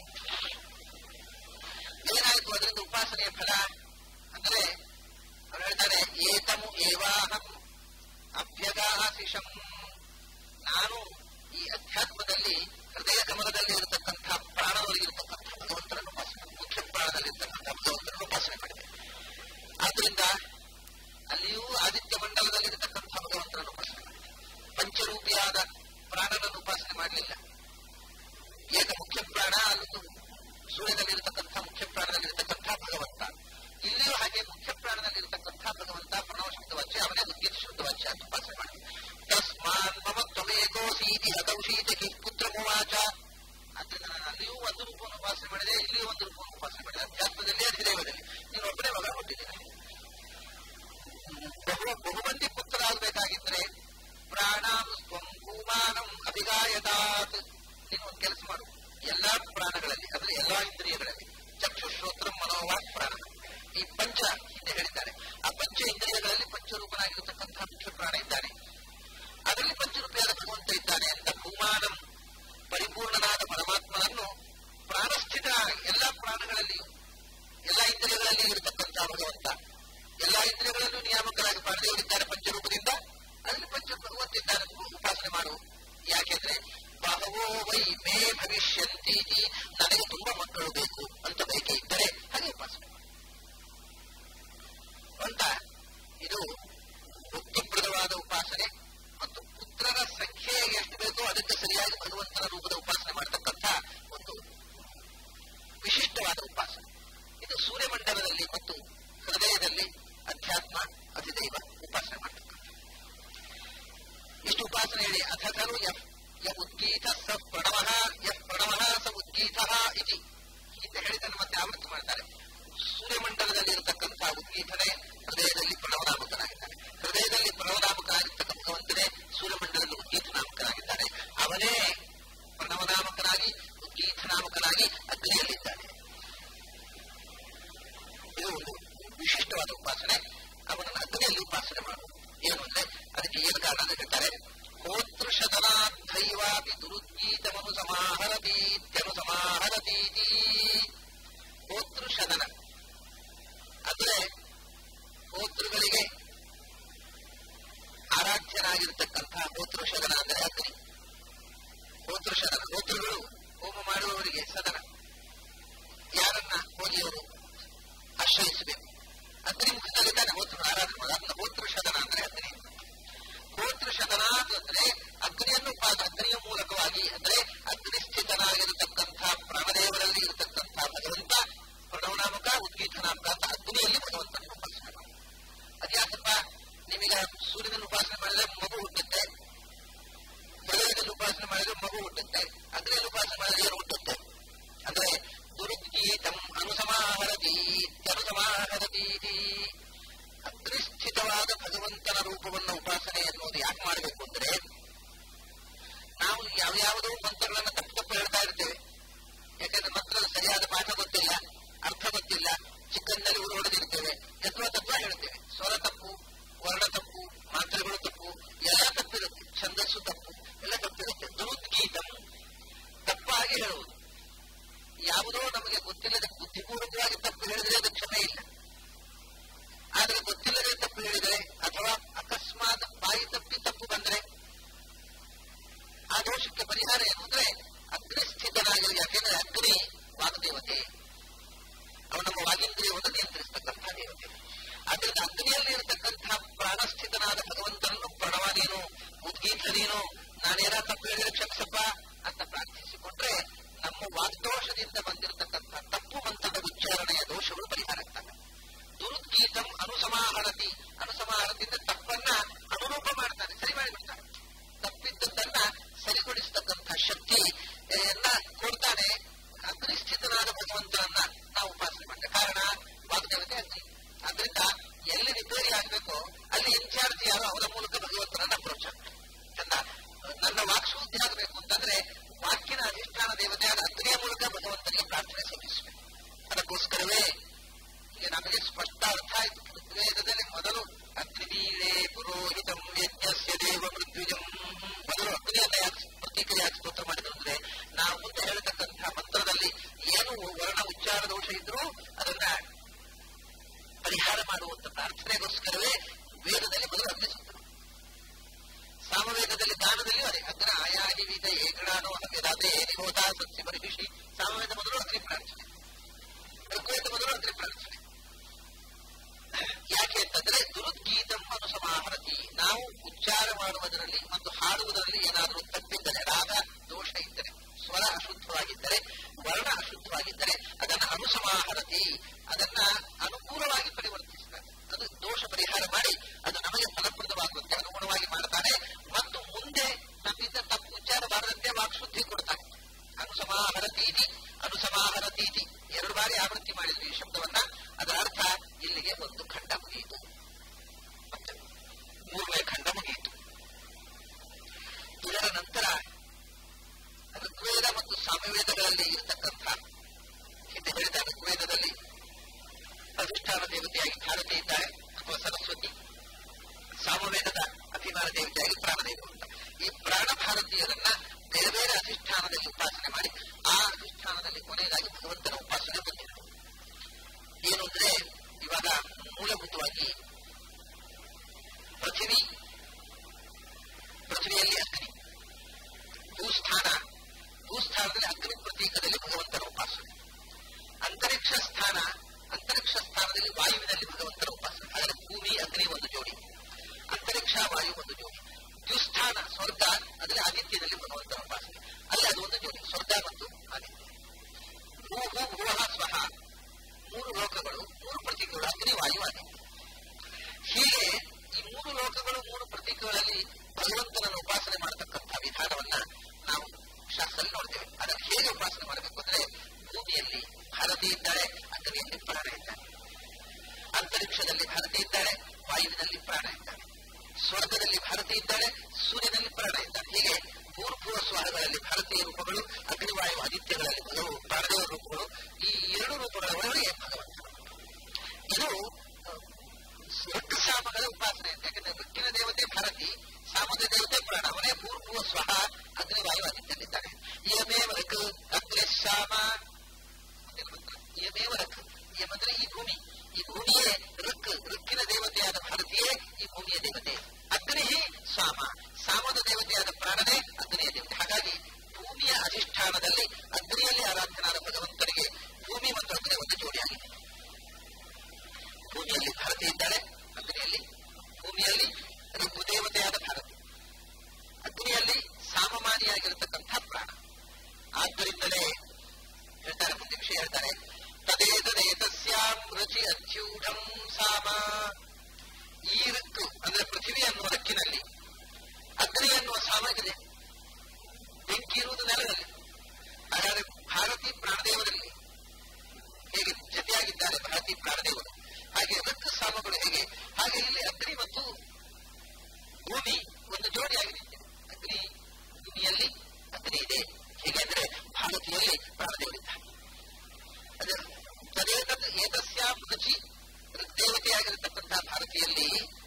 ಏನಾಯ್ತು ಅದರಿಂದ ಉಪಾಸನೆಯ ಫಲ ಅಂದ್ರೆ ಅವ್ರು ಹೇಳ್ತಾರೆ ಏತಮು ಏವಾಹಂ ಅಭ್ಯಗಾಸಿಷಂ ನಾನು ಈ ಅಧ್ಯಾತ್ಮದಲ್ಲಿ ಹೃದಯ ಗಮನದಲ್ಲಿ ಇರತಕ್ಕಂಥ ಪ್ರಾಣದೊಳಗಿರತಕ್ಕಂಥ ಭಗವಂತನನ್ನು ಉಪಾಸನೆ ಮುಖ್ಯ ಪ್ರಾಣದಲ್ಲಿ ಇರತಕ್ಕಂಥ ಭಗವಂತನನ್ನು ಉಪಾಸನೆ ಮಾಡಿದೆ ಆದ್ರಿಂದ ಅಲ್ಲಿಯೂ ಆದಿತ್ಯ ಮಂಡಲದಲ್ಲಿರತಕ್ಕಂಥ ಭಗವಂತನನ್ನು ಉಪಾಸನೆ ಮಾಡಿದೆ ಪಂಚರೂಪಿಯಾದ ಪ್ರಾಣನನ್ನು ಉಪಾಸನೆ ಮಾಡಲಿಲ್ಲ ಏಕ ಮುಖ್ಯ ಪ್ರಾಣ ಅಲ್ಲೊಂದು ಸೂರ್ಯದಲ್ಲಿರತಕ್ಕಂಥ ಮುಖ್ಯ ಪ್ರಾಣದಲ್ಲಿರತಕ್ಕಂಥ ಭಗವಂತ ಇಲ್ಲಿಯೂ ಹಾಗೆ ಮುಖ್ಯ ಪ್ರಾಣದಲ್ಲಿರತಕ್ಕಂಥ ಭಗವಂತ ಪ್ರಣವ ಶುದ್ಧವಾಚ್ಯ ಅವನೇ ಉದ್ಗೀತ ಶುದ್ಧವಾಚ್ಯ ಅಂತ ಉಪಾಸನೆ ಮಾಡಿದೆ ತಸ್ಮಾನ್ ಮಮ ತ್ವಮೇಕೋಸೀತಿ ಹತೌಷೀತಿ ಪುತ್ರ ಮುವಾಚ ಆದ್ದರಿಂದ ನಾನು ಅಲ್ಲಿಯೂ ಒಂದು ರೂಪವನ್ನು ಉಪಾಸನೆ ಮಾಡಿದೆ ಇಲ್ಲಿಯೂ ಒಂದು ರೂಪವನ್ನು ಉಪಾಸನೆ ಮಾಡಿದೆ ಅಧ್ಯಾತ್ಮದಲ್ಲಿ ಅಧಿದೇವದಲ್ಲಿ ನೀನು ಒಬ್ಬನೇ ಮಗ ಹುಟ್ಟಿದ್ದೇನೆ ಬಹು ಬಹುಮಂದಿ ಪುತ್ರರಾಗಬೇಕಾಗಿದ್ರೆ ಪ್ರಾಣಾಂ ಸ್ವಂ ಭೂಮಾನಂ ಎಲ್ಲಾ ಪ್ರಾಣಗಳಲ್ಲಿ ಅಂದ್ರೆ ಎಲ್ಲಾ ಇಂದ್ರಿಯಗಳಲ್ಲಿ ಚಕ್ಷುಶ್ರೋತ್ರ ಮನೋವಾಕ್ ಪ್ರಾಣ ಈ ಪಂಚ ಹಿಂದೆ ಹೇಳಿದ್ದಾರೆ ಆ ಪಂಚ ಇಂದ್ರಿಯಗಳಲ್ಲಿ ಪಂಚರೂಪನಾಗಿರತಕ್ಕಂತಹ ಮುಖ್ಯ ಪ್ರಾಣ ಇದ್ದಾನೆ ಅದರಲ್ಲಿ ಪಂಚರೂಪಿಯಾದ ಭಗವಂತ ಇದ್ದಾನೆ ಅಂತ ಭೂಮಾನಂ ಪರಿಪೂರ್ಣನಾದ ಪರಮಾತ್ಮನನ್ನು ಪ್ರಾಣಸ್ಥಿತ ಎಲ್ಲ ಪ್ರಾಣಗಳಲ್ಲಿಯೂ ಎಲ್ಲ ಇಂದ್ರಿಯಗಳಲ್ಲಿ ಇರತಕ್ಕಂತಹ ಭಗವಂತ ಎಲ್ಲ ಇಂದ್ರಿಯಗಳಲ್ಲೂ ನಿಯಾಮಕರಾಗಿ ಪ್ರಾಣದೇವರಿದ್ದಾರೆ ಪಂಚರೂಪದಿಂದ ಅದರಲ್ಲಿ ಪಂಚ ಭಗವಂತ ಇದ್ದಾರೆ ಉಪಾಸನೆ ಮಾಡು ಯಾಕೆಂದ್ರೆ ಬಹವೋ ವೈ ಮೇ ಭವಿಷ್ಯಂತಿ ನನಗೆ ತುಂಬಾ ಮಕ್ಕಳು ಬೇಕು ಅಂತ ಬಯಕೆ ಇದ್ದರೆ ಹಾಗೆ ಉಪಾಸನೆ ಮಾಡು ಅಂತ ಇದು ಮುಕ್ತಿಪ್ರದವಾದ ಉಪಾಸನೆ ಮತ್ತು ಪುತ್ರರ ಸಂಖ್ಯೆ ಎಷ್ಟು ಬೇಕೋ ಅದಕ್ಕೆ ಸರಿಯಾಗಿ ಭಗವಂತನ ರೂಪದ ಉಪಾಸನೆ ಮಾಡತಕ್ಕಂಥ ಒಂದು ವಿಶಿಷ್ಟವಾದ ಉಪಾಸನೆ ಇದು ಸೂರ್ಯಮಂಡಲದಲ್ಲಿ ಮತ್ತು ಹೃದಯದಲ್ಲಿ ಅಧ್ಯಾತ್ಮ ಅಧಿದೈವ ಉಪಾಸನೆ ಮಾಡತಕ್ಕಂಥ ಇಷ್ಟು ಉಪಾಸನೆ ಹೇಳಿ ಅಥ ಖಲು ಯಫ್ ಯ ಉದ್ಗೀತ ಸ ಪ್ರಣವ ಯಫ್ ಪ್ರಣವ ಸ ಉದ್ಗೀತ ಇತಿ ಹಿಂದೆ ಹೇಳಿದ್ದನ್ನು ಮತ್ತೆ ಆವೃತ್ತಿ ಮಾಡ್ತಾರೆ ಸೂರ್ಯಮಂಡಲದಲ್ಲಿ ಇರತಕ್ಕಂತಹ ಉದ್ಗೀತನೇ ಹೃದಯದಲ್ಲಿ ಪ್ರಣವನಾಮಕನಾಗಿದ್ದಾನೆ ಹೃದಯದಲ್ಲಿ ಪ್ರಣವನಾಮಕನಾಗಿರ್ತಕ್ಕ ಭಗವಂತನೇ ಸೂರ್ಯಮಂಡಲದಲ್ಲಿ ಉದ್ಗೀತ ನಾಮಕನಾಗಿದ್ದಾನೆ ಅವನೇ ಪ್ರಣವನಾಮಕನಾಗಿ ಉದ್ಗೀತ ನಾಮಕನಾಗಿ ಅಗ್ನಿಯಲ್ಲಿದ್ದಾನೆ ಇದು ಒಂದು ವಿಶಿಷ್ಟವಾದ ಉಪಾಸನೆ ಅವನನ್ನು ಅಗ್ನಿಯಲ್ಲಿ ಉಪಾಸನೆ ಮಾಡು ಏನು ಅಂದ್ರೆ ಅದಕ್ಕೆ ಏನು ಕಾರಣ ಅಂತ ಹೇಳ್ತಾರೆ ಹೋತೃಷದನಾಥೈವಾಪಿ ದುರುದ್ಗೀತಮನು ಸಮಾಹರತೀತ್ಯನು ಸಮಾಹರತೀತಿ ಹೋತೃಷದನ ಅಂದ್ರೆ ಹೋತೃಗಳಿಗೆ ಆರಾಧ್ಯನಾಗಿರ್ತಕ್ಕಂತಹ ಹೋತೃಷದನ ಅಂದ್ರೆ ಅಗ್ನಿ ಹೋತೃಷದನ ಹೋತೃಗಳು ಹೋಮ ಮಾಡುವವರಿಗೆ ಸದನ ಯಾರನ್ನ ಹೋಗಿಯವರು ಆಶ್ರಯಿಸಬೇಕು ಅಗ್ನಿ ಮುಖದಲ್ಲಿದ್ದಾನೆ ಹೋತೃ ಆರಾಧನೆ ಮಾಡಿ ಅದನ್ನ ಹೋತೃಷದನ ಅಂದ್ರೆ ಅಗ್ನಿ ಹೋತೃಷದನ ಅಂದ್ರೆ ಅಗ್ನಿಯನ್ನು ಅಗ್ನಿಯ ಮೂಲಕವಾಗಿ ಅಂದ್ರೆ ಅಗ್ನಿಸ್ಥಿತನಾಗಿರತಕ್ಕಂತಹ ಪ್ರಾಣದೇವರಲ್ಲಿ ಇರತಕ್ಕಂತಹ ಭಗವಂತ ಪ್ರಣವನಾಮಕ ಉದ್ಗೀತನಾಮಕ ಅಂತ ಅಗ್ನಿಯಲ್ಲಿ ಭಗವಂತನ ಉಪಾಸನೆ ಮಾಡಿ ಅದ್ಯಾಕಪ್ಪ ನಿಮಗ ಸೂರ್ಯನ ಉಪಾಸನೆ ಮಾಡಿದ್ರೆ ಮಗು ಹುಟ್ಟುತ್ತೆ ಹೃದಯದಲ್ಲಿ ಉಪಾಸನೆ ಮಾಡಿದ್ರೆ ಮಗು ಹುಟ್ಟುತ್ತೆ ಅಗ್ನಿಯಲ್ಲಿ ಉಪಾಸನೆ ಮಾಡಿದ್ರೆ ಏನು ಹುಟ್ಟುತ್ತೆ ಅಂದ್ರೆ ದುರುದ್ಗೀತಂ ಅನುಸಮಾಹರತಿ ಅನುಸಮಾಹರತೀತಿ ಅಗ್ನಿಸ್ಥಿತವಾದ ಭಗವಂತನ ರೂಪವನ್ನು ಉಪಾಸನೆ ಎನ್ನುವುದು ಯಾಕೆ ಮಾಡಬೇಕು ಅಂದ್ರೆ ನಾವು ಯಾವ್ಯಾವುದೋ ಮಂತ್ರಗಳನ್ನ ತಪ್ಪು ತಪ್ಪು ಹೇಳ್ತಾ ಇರ್ತೇವೆ ಯಾಕಂದ್ರೆ ಮಂತ್ರದ ಸರಿಯಾದ ಪಾಠ ಗೊತ್ತಿಲ್ಲ ಅರ್ಥ ಗೊತ್ತಿಲ್ಲ ಚಿಕ್ಕಂದಲ್ಲಿ ಊರು ಹೊಡೆದಿರ್ತೇವೆ ತತ್ವ ತತ್ವ ಹೇಳ್ತೇವೆ ಸ್ವರ ತಪ್ಪು ವರ್ಣ ತಪ್ಪು ಮಾತ್ರೆಗಳು ತಪ್ಪು ಎಲ್ಲ ತಪ್ಪಿರುತ್ತೆ ಛಂದಸ್ಸು ತಪ್ಪು ಎಲ್ಲ ತಪ್ಪಿರುತ್ತೆ ದುರುದ್ಗೀತಂ ತಪ್ಪಾಗಿ ಹೇಳುವುದು ಯಾವುದೋ ನಮಗೆ ಗೊತ್ತಿಲ್ಲದೆ ಬುದ್ಧಿಪೂರ್ವಕವಾಗಿ ತಪ್ಪು ಹೇಳಿದ್ರೆ ಅದು ಕ್ಷಮೆ ಇಲ್ಲ ಆದ್ರೆ ಗೊತ್ತಿಲ್ಲದೆ ತಪ್ಪು ಹೇಳಿದರೆ ಅಥವಾ ಅಕಸ್ಮಾತ್ ಬಾಯಿ ತಪ್ಪಿ ತಪ್ಪು ಬಂದ್ರೆ ಆ ದೋಷಕ್ಕೆ ಪರಿಹಾರ ಏನು ಅಂದ್ರೆ ಅಗ್ನಿಸ್ಥಿತನಾಗಿರೋ ಯಾಕೆಂದ್ರೆ ಅಗ್ನಿ ವಾಗ್ದೇವತೆ ಅವನು ನಮ್ಮ ವಾಗೇಂದ್ರಿಯವನ್ನು ನಿಯಂತ್ರಿಸತಕ್ಕಂಥ ದೇವತೆ ಆದ್ರಿಂದ ಅಗ್ನಿಯಲ್ಲಿ ಇರತಕ್ಕಂತಹ ಪ್ರಾಣಸ್ಥಿತನಾದ ಭಗವಂತನನ್ನು ಪ್ರಣವ ನೀನು ಉದ್ಗೀತ ನೀನು ನಾನೇನ ತಪ್ಪು ಹೇಳಿದ್ರೆ ಕ್ಷಮಿಸಪ್ಪ ಅಂತ ಪ್ರಾರ್ಥಿಸಿಕೊಂಡ್ರೆ ನಮ್ಮ ವಾಗ್ದೋಷದಿಂದ ಬಂದಿರತಕ್ಕಂಥ ತಪ್ಪು ಮಂತ್ರದ ಉಚ್ಚಾರಣೆಯ ದೋಷಗಳು ಪರಿಹಾರ ಆಗ್ತವೆ ದುರುದ್ಗೀತಂ ಅನುಸಮಾಹರತಿ ಅನುಸಮಾಹರತಿಯಿಂದ ತಪ್ಪನ್ನ ಅನುರೂಪ ಮಾಡ್ತಾನೆ ಸರಿ ಮಾಡಿಬಿಡ್ತಾನೆ ತಪ್ಪಿದ್ದದ್ದನ್ನ ಸರಿಗೊಳಿಸತಕ್ಕಂಥ ಶಕ್ತಿ ಕೊಡ್ತಾನೆ ಅಗ್ನಿಸ್ಥಿತನಾದ ಭಗವಂತನನ್ನ ನಾವು ಉಪಾಸನೆ ಮಾಡ್ತೇವೆ ಕಾರಣ ವಾಗ್ದೇವತೆ ಅಗ್ನಿ ಆದ್ರಿಂದ ಎಲ್ಲಿ ರಿಪೇರಿ ಆಗ್ಬೇಕೋ ಅಲ್ಲಿ ಇನ್ಚಾರ್ಜ್ ಯಾರು ಅವರ ಮೂಲಕ ಭಗವಂತನನ್ನ ಅಪ್ರೋಚ್ ಆಗ್ತಾರೆ ಚಂದ ನನ್ನ ವಾಕ್ ಶುದ್ಧಿ ಆಗಬೇಕು ಅಂತಂದ್ರೆ ವಾಕ್ಯನ ಅಧಿಷ್ಠಾನ ದೇವತೆಯಾದ ಅಗ್ನಿಯ ಮೂಲಕ ಭಗವಂತನಿಗೆ ಪ್ರಾರ್ಥನೆ ಸಲ್ಲಿಸಬೇಕು ಅದಕ್ಕೋಸ್ಕರವೇ ಈಗ ನಮಗೆ ಸ್ಪಷ್ಟ ಅರ್ಥ ಆಯಿತು ಋಗ್ವೇದದಲ್ಲಿ ಮೊದಲು ಅಗ್ನಿವೀಳೆ ಪುರೋಹಿತಂ ಯಜ್ಞಸ್ಯ ದೇವ ಮೃತ್ಯುಜಂ ಮೊದಲು ಅಗ್ನಿಯನ್ನ ಯಾಕೆ ಪ್ರತೀಕ ಯಾಕೆ ಸ್ತೋತ್ರ ಮಾಡಿದ್ರು ಅಂದ್ರೆ ನಾವು ಮುಂದೆ ಹೇಳತಕ್ಕಂತಹ ಮಂತ್ರದಲ್ಲಿ ಏನು ವರ್ಣ ಉಚ್ಚಾರ ದೋಷ ಇದ್ರೂ ಅದನ್ನ ಪರಿಹಾರ ಮಾಡುವಂತ ಪ್ರಾರ್ಥನೆಗೋಸ್ಕರವೇ ವೇದದಲ್ಲಿ ಮೊದಲು ಅಗ್ನಿ ಸೂತ್ರ ಸಾಮವೇದದಲ್ಲಿ ದಾನದಲ್ಲಿ ಅದೇ ಅಗ್ರ ಆಯಾಹಿ ವಿಧ ಏಕಡಾನೋ ಹವ್ಯದಾತೆ ನಿಹೋತ ಸತ್ಯ ಪರಿಭಿಷಿ ಸಾಮವೇದ ಮೊದಲು ಅಗ್ನಿ ಪ್ರಾರ್ಥನೆ ಋಗ್ವೇದ ಮೊದಲು ಅಗ್ನಿ ಪ್ರಾರ್ಥನೆ ಯಾಕೆ ಅಂತಂದ್ರೆ ದುರುದ್ಗೀತಂ ಅನುಸಮಾಹರತಿ ನಾವು ಉಚ್ಚಾರ ಮಾಡುವುದರಲ್ಲಿ ಮತ್ತು ಹಾಡುವುದರಲ್ಲಿ ಏನಾದರೂ ತಪ್ಪಿದ್ದರೆ ರಾಗ ದೋಷ ಇದ್ದರೆ ಸ್ವರ ಅಶುದ್ಧವಾಗಿದ್ದರೆ ವರ್ಣ ಅಶುದ್ಧವಾಗಿದ್ದರೆ ಅದನ್ನ ಅನುಸಮಾಹರತಿ ಅದನ್ನ ಅನುಕೂಲವಾಗಿ ಪರಿವರ್ತಿಸ್ತಾರೆ ಅದು ದೋಷ ಪರಿಹಾರ ಮಾಡಿ ಅದು ನಮಗೆ ಫಲಪ್ರದವಾಗುವಂತೆ ಅನುಗುಣವಾಗಿ ಮಾಡ್ತಾನೆ ಮತ್ತು ಮುಂದೆ ನಮ್ಮಿಂದ ತಪ್ಪು ಉಚ್ಚಾರ ಬಾರದಂತೆ ವಾಕ್ಶುದ್ಧಿ ಕೊಡ್ತಾನೆ ಅನುಸಮಾಹರತೀತಿ ಅನುಸಮಾಹರತೀತಿ ಎರಡು ಬಾರಿ ಆವೃತ್ತಿ ಮಾಡಿದ್ವಿ ಈ ಶಬ್ದವನ್ನ ಅದರ ಅರ್ಥ ಇಲ್ಲಿಗೆ ಒಂದು ಖಂಡ ಮುಗಿಯಿತು ಮತ್ತೆ ಮೂರನೇ ಖಂಡ ಮುಗಿಯಿತು ಇದರ ನಂತರ ಋಗ್ವೇದ ಮತ್ತು ಸಾಮ ವೇದಗಳಲ್ಲಿ ಇರತಕ್ಕಂಥ ಹಿಂದೆ ಹೇಳಿದ ವೇದದಲ್ಲಿ ಅಧಿಷ್ಠಾನ ದೇವತೆಯಾಗಿ ಭಾರತಿ ಇದ್ದಾರೆ ಅಥವಾ ಸರಸ್ವತಿ ಸಾಮವೇದದ ಅಭಿಮಾನ ದೇವತೆಯಾಗಿ ಪ್ರಾಣದೇವರು ಅಂತ ಈ ಪ್ರಾಣ ಭಾರತೀಯರನ್ನ ಬೇರೆ ಬೇರೆ ಅಧಿಷ್ಠಾನದಲ್ಲಿ ಉಪಾಸನೆ ಮಾಡಿ ಆ ಅಧಿಷ್ಠಾನದಲ್ಲಿ ಕೊನೆಯದಾಗಿ ಭಗವಂತನ ಉಪಾಸನೆ ಬಂದಿದೆ ಏನು ಅಂದ್ರೆ ಇವಾಗ ಮೂಲಭೂತವಾಗಿ ಪೃಥಿವಿ ಪೃಥ್ವಿಯಲ್ಲಿ ಅಗ್ನಿ ಭೂಸ್ಥಾನ ಭೂಸ್ಥಾನದಲ್ಲಿ ಅಗ್ನಿ ಪ್ರತೀಕದಲ್ಲಿ ಭಗವಂತನ ಉಪಾಸನೆ ಅಂತರಿಕ್ಷ ಸ್ಥಾನ ಅಂತರಿಕ್ಷ ಸ್ಥಾನದಲ್ಲಿ ವಾಯುವಿನಲ್ಲಿ ಭಗವಂತನ ಉಪಾಸನೆ ಅದರ ಭೂಮಿ ಅಗ್ನಿ ಒಂದು ಜೋಡಿ ಅಂತರಿಕ್ಷ ವಾಯು ಒಂದು ಜೋಡಿ ದ್ಯುಸ್ಥಾನ ಸ್ವರ್ಗ ಅದರಲ್ಲಿ ಆದಿತ್ಯದಲ್ಲಿ ಭಗವಂತನ ಉಪಾಸನೆ ಅಲ್ಲಿ ಅದು ಒಂದು ಜೋಡಿ ಸ್ವರ್ಗ ಮತ್ತು ಆದಿತ್ಯ ಭೂ ಭೂ ಭುವಃ ಸ್ವಹ ಮೂರು ಲೋಕಗಳು ಮೂರು ಪ್ರತೀಕಗಳು ಅಗ್ನಿ ವಾಯು ಆದಿತ್ಯ ಹೀಗೆ ಈ ಮೂರು ಲೋಕಗಳು ಮೂರು ಪ್ರತೀಕಗಳಲ್ಲಿ ಭಗವಂತನನ್ನು ಉಪಾಸನೆ ಮಾಡತಕ್ಕಂಥ ವಿಧಾನವನ್ನ ನಾವು ಶಾಸ್ತ್ರದಲ್ಲಿ ನೋಡ್ತೇವೆ ಅದನ್ನು ಹೇಗೆ ಉಪಾಸನೆ ಮಾಡಬೇಕು ಅಂದ್ರೆ ಭೂಮಿಯಲ್ಲಿ ಭಾರತಿ ಇದ್ದಾಳೆ ಅಗ್ನಿಯಲ್ಲಿ ಪ್ರಾಣ ಇದ್ದಾಳೆ ಅಂತರಿಕ್ಷದಲ್ಲಿ ಭಾರತಿ ಇದ್ದಾಳೆ ವಾಯುವಿನಲ್ಲಿ ಪ್ರಾಣ ಇದ್ದಾಳೆ ಸ್ವರ್ಗದಲ್ಲಿ ಭಾರತಿ ಇದ್ದಾಳೆ ಸೂರ್ಯನಲ್ಲಿ ಪ್ರಾಣ ಇದ್ದಾಳೆ ಹೀಗೆ ಭೂರ್ಭುವ ಸ್ವರಗಳಲ್ಲಿ ಭಾರತೀಯ ರೂಪಗಳು ಅಗ್ನಿವಾಯು ಆದಿತ್ಯಗಳಲ್ಲಿ ಭಗವು ಪ್ರಾಣದೇವ ರೂಪಗಳು ಈ ಎರಡು ರೂಪಗಳ ಒಳಗೆ ಭಗವಂತ ಇದು ಋಕ್ ಸಾಮಗಳ ಉಪಾಸನೆ ಅಂತ ಯಾಕಂದ್ರೆ ಋಕ್ಕಿನ ದೇವತೆ ಭಾರತಿ ಸಾಮದ ದೇವತೆ ಪ್ರಾಣ ಅವನೇ ಭೂರ್ಭುವ ಸ್ವಹ ಅಗ್ನಿವಾಯು ಆದಿತ್ಯಲ್ಲಿದ್ದಾನೆ ಇಯಮೇವ ಋಕ್ ಅಗ್ನಿ ಶಾಮ ಇಯಮೇವ ಋಕ್ ಇಯಂ ಅಂದ್ರೆ ಈ ಭೂಮಿ ಈ ಭೂಮಿಯೇ ಋಕ್ ಋಕ್ಕಿನ ದೇವತೆಯಾದ ಭಾರತೀಯೇ ಈ ಭೂಮಿಯ ದೇವತೆ ಅಗ್ನಿ ಸಾಮ ಸಾಮದ ದೇವತೆಯಾದ ಪ್ರಾಣನೇ ಅಗ್ನಿಯ ದೇವತೆ ಹಾಗಾಗಿ ಭೂಮಿಯ ಅಧಿಷ್ಠಾನದಲ್ಲಿ ಅಗ್ನಿಯಲ್ಲಿ ಆರಾಧನಾದ ಭಗವಂತನಿಗೆ ಭೂಮಿ ಮತ್ತು ಅಗ್ನಿ ಒಂದು ಜೋಡಿಯಾಗಿದೆ ಭೂಮಿಯಲ್ಲಿ ಭಾರತಿ ಇದ್ದಾಳೆ ಅಗ್ನಿಯಲ್ಲಿ ಭೂಮಿಯಲ್ಲಿ ಋಗು ದೇವತೆಯಾದ ಭಾರತಿ ಅಗ್ನಿಯಲ್ಲಿ ಸಾಮಮಾನಿಯಾಗಿರತಕ್ಕಂಥ ಪ್ರಾಣ ಆದ್ದರಿಂದಲೇ ಹೇಳ್ತಾರೆ ಮುಂದೆ ವಿಷಯ ಹೇಳ್ತಾರೆ ತದೇತದೇತಸ್ಯಾಂ ರುಚಿ ಅಚ್ಯೂಢಂ ಸಾಮ ಈ ಋಕ್ಕು ಅಂದ್ರೆ ಪೃಥ್ವಿ ಅನ್ನುವ ರಕ್ಕಿನಲ್ಲಿ ಅಗ್ನಿ ಎನ್ನುವ ಸಾಮಗಿದೆ ಬೆಂಕಿ ಇರುವುದು ನೆಲದಲ್ಲಿ ಹಾಗಾದ್ರೆ ಭಾರತಿ ಪ್ರಾಣದೇವರಲ್ಲಿ ಹೇಗೆ ಜೊತೆಯಾಗಿದ್ದಾರೆ ಭಾರತಿ ಪ್ರಾಣದೇವರು ಹಾಗೆ ಋಕ್ ಸಾಮಗಳು ಹೇಗೆ ಹಾಗೆ ಇಲ್ಲಿ ಅಗ್ನಿ ಮತ್ತು ಭೂಮಿ ಒಂದು ಜೋಡಿಯಾಗಿದೆ ಅಗ್ನಿ ಭೂಮಿಯಲ್ಲಿ ಅಗ್ನಿ ಇದೆ ಹೇಗೆ ಅಂದ್ರೆ ಭಾರತೀಯಲ್ಲಿ ಪ್ರಾಣದೇವರಿದ್ದಾರೆ ತದೇತದ್ ಏತಸ್ಯಾಂ ರುಚಿ ಋಗ್ದೇವತೆಯಾಗಿರತಕ್ಕಂತಹ ಭಾರತೀಯಲ್ಲಿ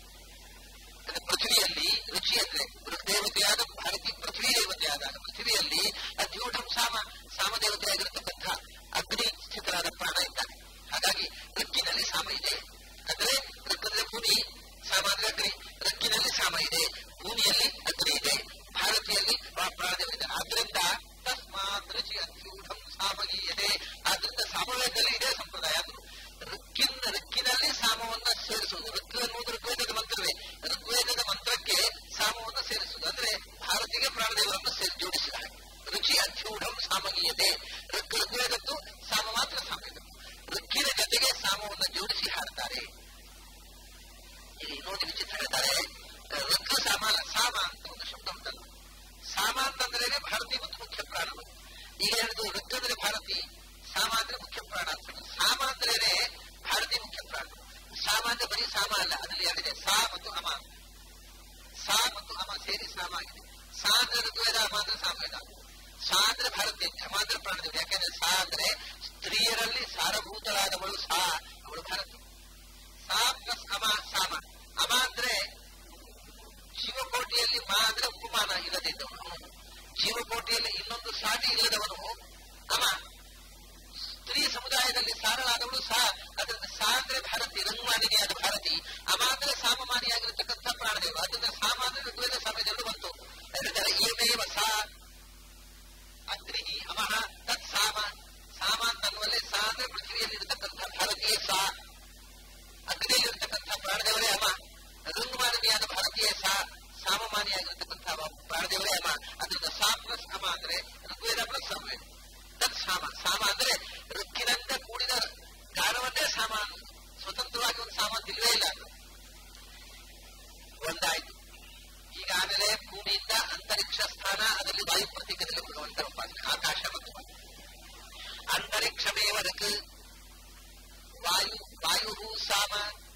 ಪೃಥ್ವಿಯಲ್ಲಿ ರುಚಿ ಅಂದ್ರೆ ಋಗ್ದೇವತೆಯಾದ ಭಾರತಿ ಪೃಥ್ವಿ ದೇವತೆಯಾದಾಗ ಪೃಥ್ವಿಯಲ್ಲಿ ಅಧ್ಯೂಢಂ ಸಾಮ ಸಾಮದೇವತೆಯಾಗಿರತಕ್ಕಂಥ ಅಗ್ನಿ ಸ್ಥಿತರಾದ ಪ್ರಾಣ ಇದ್ದಾನೆ ಹಾಗಾಗಿ ಋಕ್ಕಿನಲ್ಲಿ ಸಾಮ ಇದೆ ಅಂದ್ರೆ ಋಕ್ಕಂದ್ರೆ ಭೂಮಿ ಸಾಮ ಅಂದ್ರೆ ಅಗ್ನಿ ಋಕ್ಕಿನಲ್ಲಿ ಸಾಮ ಇದೆ ಭೂಮಿಯಲ್ಲಿ ಅಗ್ನಿ ಇದೆ ಭಾರತಿಯಲ್ಲಿ ಪ್ರಾಣದೇವರಿದ್ದಾರೆ ಆದ್ರಿಂದ ತಸ್ಮಾತ್ ರುಚಿ ಅತ್ಯೂಢಂ ಸಾಮಗೀಯತೆ ಆದ್ರಿಂದ ಸಾಮವೇದದಲ್ಲಿ ಇದೇ ಸಂಪ್ರದಾಯ ಅದು ಋಕ್ಕಿನ ಋಕ್ಕಿನಲ್ಲಿ ಸಾಮವನ್ನ ಸೇರಿಸುವುದು ಋಕ್ ಅನ್ನುವುದು ಋಗ್ವೇದದ ಮಂತ್ರವೇ ಋಗ್ವೇದದ ಮಂತ್ರಕ್ಕೆ ಸಾಮವನ್ನು ಸೇರಿಸುವುದು ಅಂದ್ರೆ ಭಾರತಿಗೆ ಪ್ರಾಣದೇವರನ್ನು ಸೇರಿ ಜೋಡಿಸಿದ ಹಾಗೆ ರುಚಿ ಅತ್ಯೂಢಂ ಸಾಮಗೀಯತೆ ಋಕ್ ಋಗ್ವೇದದ್ದು ಸಾಮ ಮಾತ್ರ ಸಾಮವೇದ ಋಕ್ಕಿನ ಜೊತೆಗೆ ಸಾಮವನ್ನು ಜೋಡಿಸಿ ಹಾಡ್ತಾರೆ ಇಲ್ಲಿ ನೋಡಿ ವಿಚಿತ್ರ ಹೇಳ್ತಾರೆ ಋಕ್ ಸಾಮ ಸಾಮ ಅಂತ ಒಂದು ಶಬ್ದ ಉಂಟಲ್ಲ ಸಾಮ ಅಂತಂದ್ರೆ ಭಾರತಿ ಮತ್ತು ಮುಖ್ಯ ಪ್ರಾಣಗಳು ಈಗ ಹೇಳಿದ್ರು ಋಕ್ ಅಂದ್ರೆ ಭಾರತಿ ಸಾಮ ಅಂದ್ರೆ ಮುಖ್ಯ ಪ್ರಾಣ ಅಂತ ಸಾಮ ಅಂದ್ರೇನೆ ಭಾರತಿ ಮುಖ್ಯ ಪ್ರಾಣ ಸಾಮ ಅಂದ್ರೆ ಬರೀ ಸಾಮ ಅಲ್ಲ ಅದರಲ್ಲಿ ಎರಡಿದೆ ಸಾ ಮತ್ತು ಅಮ ಸಾ ಮತ್ತು ಅಮ ಸೇರಿ ಸಾಮ ಆಗಿದೆ ಸಾ ಅಂದ್ರೆ ಋಗ್ವೇದ ಅಮ ಅಂದ್ರೆ ಸಾಮವೇದ ಸಾ ಅಂದ್ರೆ ಭಾರತಿ ಅಮ ಅಂದ್ರೆ ಪ್ರಾಣದೇವರು ಯಾಕಂದ್ರೆ ಸಾ ಅಂದ್ರೆ ಸ್ತ್ರೀಯರಲ್ಲಿ ಸಾರಭೂತಳಾದವಳು ಸಾ ಅವಳು ಭಾರತಿ ಸಾ ಪ್ಲಸ್ ಅಮ ಸಾಮ ಅಮ ಅಂದ್ರೆ ಜೀವಕೋಟಿಯಲ್ಲಿ ಮಾ ಅಂದ್ರೆ ಉಪಮಾನ ಇಲ್ಲದಿದ್ದವನು ಅವನು ಜೀವಕೋಟಿಯಲ್ಲಿ ಇನ್ನೊಂದು ಸಾಟಿ ಇಲ್ಲದವನು ಅಮ ಸ್ತ್ರೀ ಸಮುದಾಯದಲ್ಲಿ ಸಾರಳಾದವಳು ಸಾ ಅದರಿಂದ ಸಾ ಅಂದ್ರೆ ಭಾರತಿ ರಂಗಮಾನಿನಿಯಾದ ಭಾರತಿ ಅಮ ಅಂದ್ರೆ ಸಾಮಮಾನಿಯಾಗಿರತಕ್ಕಂಥ ಪ್ರಾಣದೇವ ಅದರಿಂದ ಸಾಮ ಅಂದ್ರೆ ಋಗ್ವೇದ ಸಮಯದಲ್ಲಿ ಬಂತು ಹೇಳಿದರೆ ಏಮೇವ ಸಾ ಅಗ್ನಿ ಅಮಹ ತತ್ ಸಾಮ ಸಾಮ ಅಂತನ್ನುವಲ್ಲೇ ಸಾ ಅಂದ್ರೆ ಪೃಥ್ವಿಯಲ್ಲಿ ಇರತಕ್ಕಂಥ ಭಾರತೀಯ ಸಾ ಅಗ್ನಿಯಲ್ಲಿರ್ತಕ್ಕಂಥ ಪ್ರಾಣದೇವರೇ ಅಮ ರಂಗಮಾನಿನಿಯಾದ ಭಾರತೀಯ ಸಾ ಸಾಮಮಾನಿಯಾಗಿರ್ತಕ್ಕಂಥ ಪ್ರಾಣದೇವರೇ ಅಮ ಅದರಿಂದ ಸಾ ಪ್ಲಸ್ ಅಮ ಅಂದ್ರೆ ಋಗ್ವೇದ ಪ್ಲಸ್ ಸಾಮವೇದ ತತ್ ಸಾಮ ಸಾಮ ಅಂದ್ರೆ ಋಕ್ಕಿನಂತೆ ಕೂಡಿದ ಗಾನವನ್ನೇ ಸಾಮ ಸ್ವತಂತ್ರವಾಗಿ ಒಂದು ಸಾಮಾನ್ ಇಲ್ವೇ ಇಲ್ಲ ಅದು ಒಂದಾಯ್ತು ಈಗ ಆಮೇಲೆ ಭೂಮಿಯಿಂದ ಅಂತರಿಕ್ಷ ಸ್ಥಾನ ಅದರಲ್ಲಿ ವಾಯು ಪ್ರತೀಕದಲ್ಲಿ ಭಗವಂತನ ಉಪಾಸನೆ ಆಕಾಶ ಮತ್ತು ಅಂತರಿಕ್ಷಮೇವ ಋಕ್ ವಾಯು ವಾಯು ಸಾಮ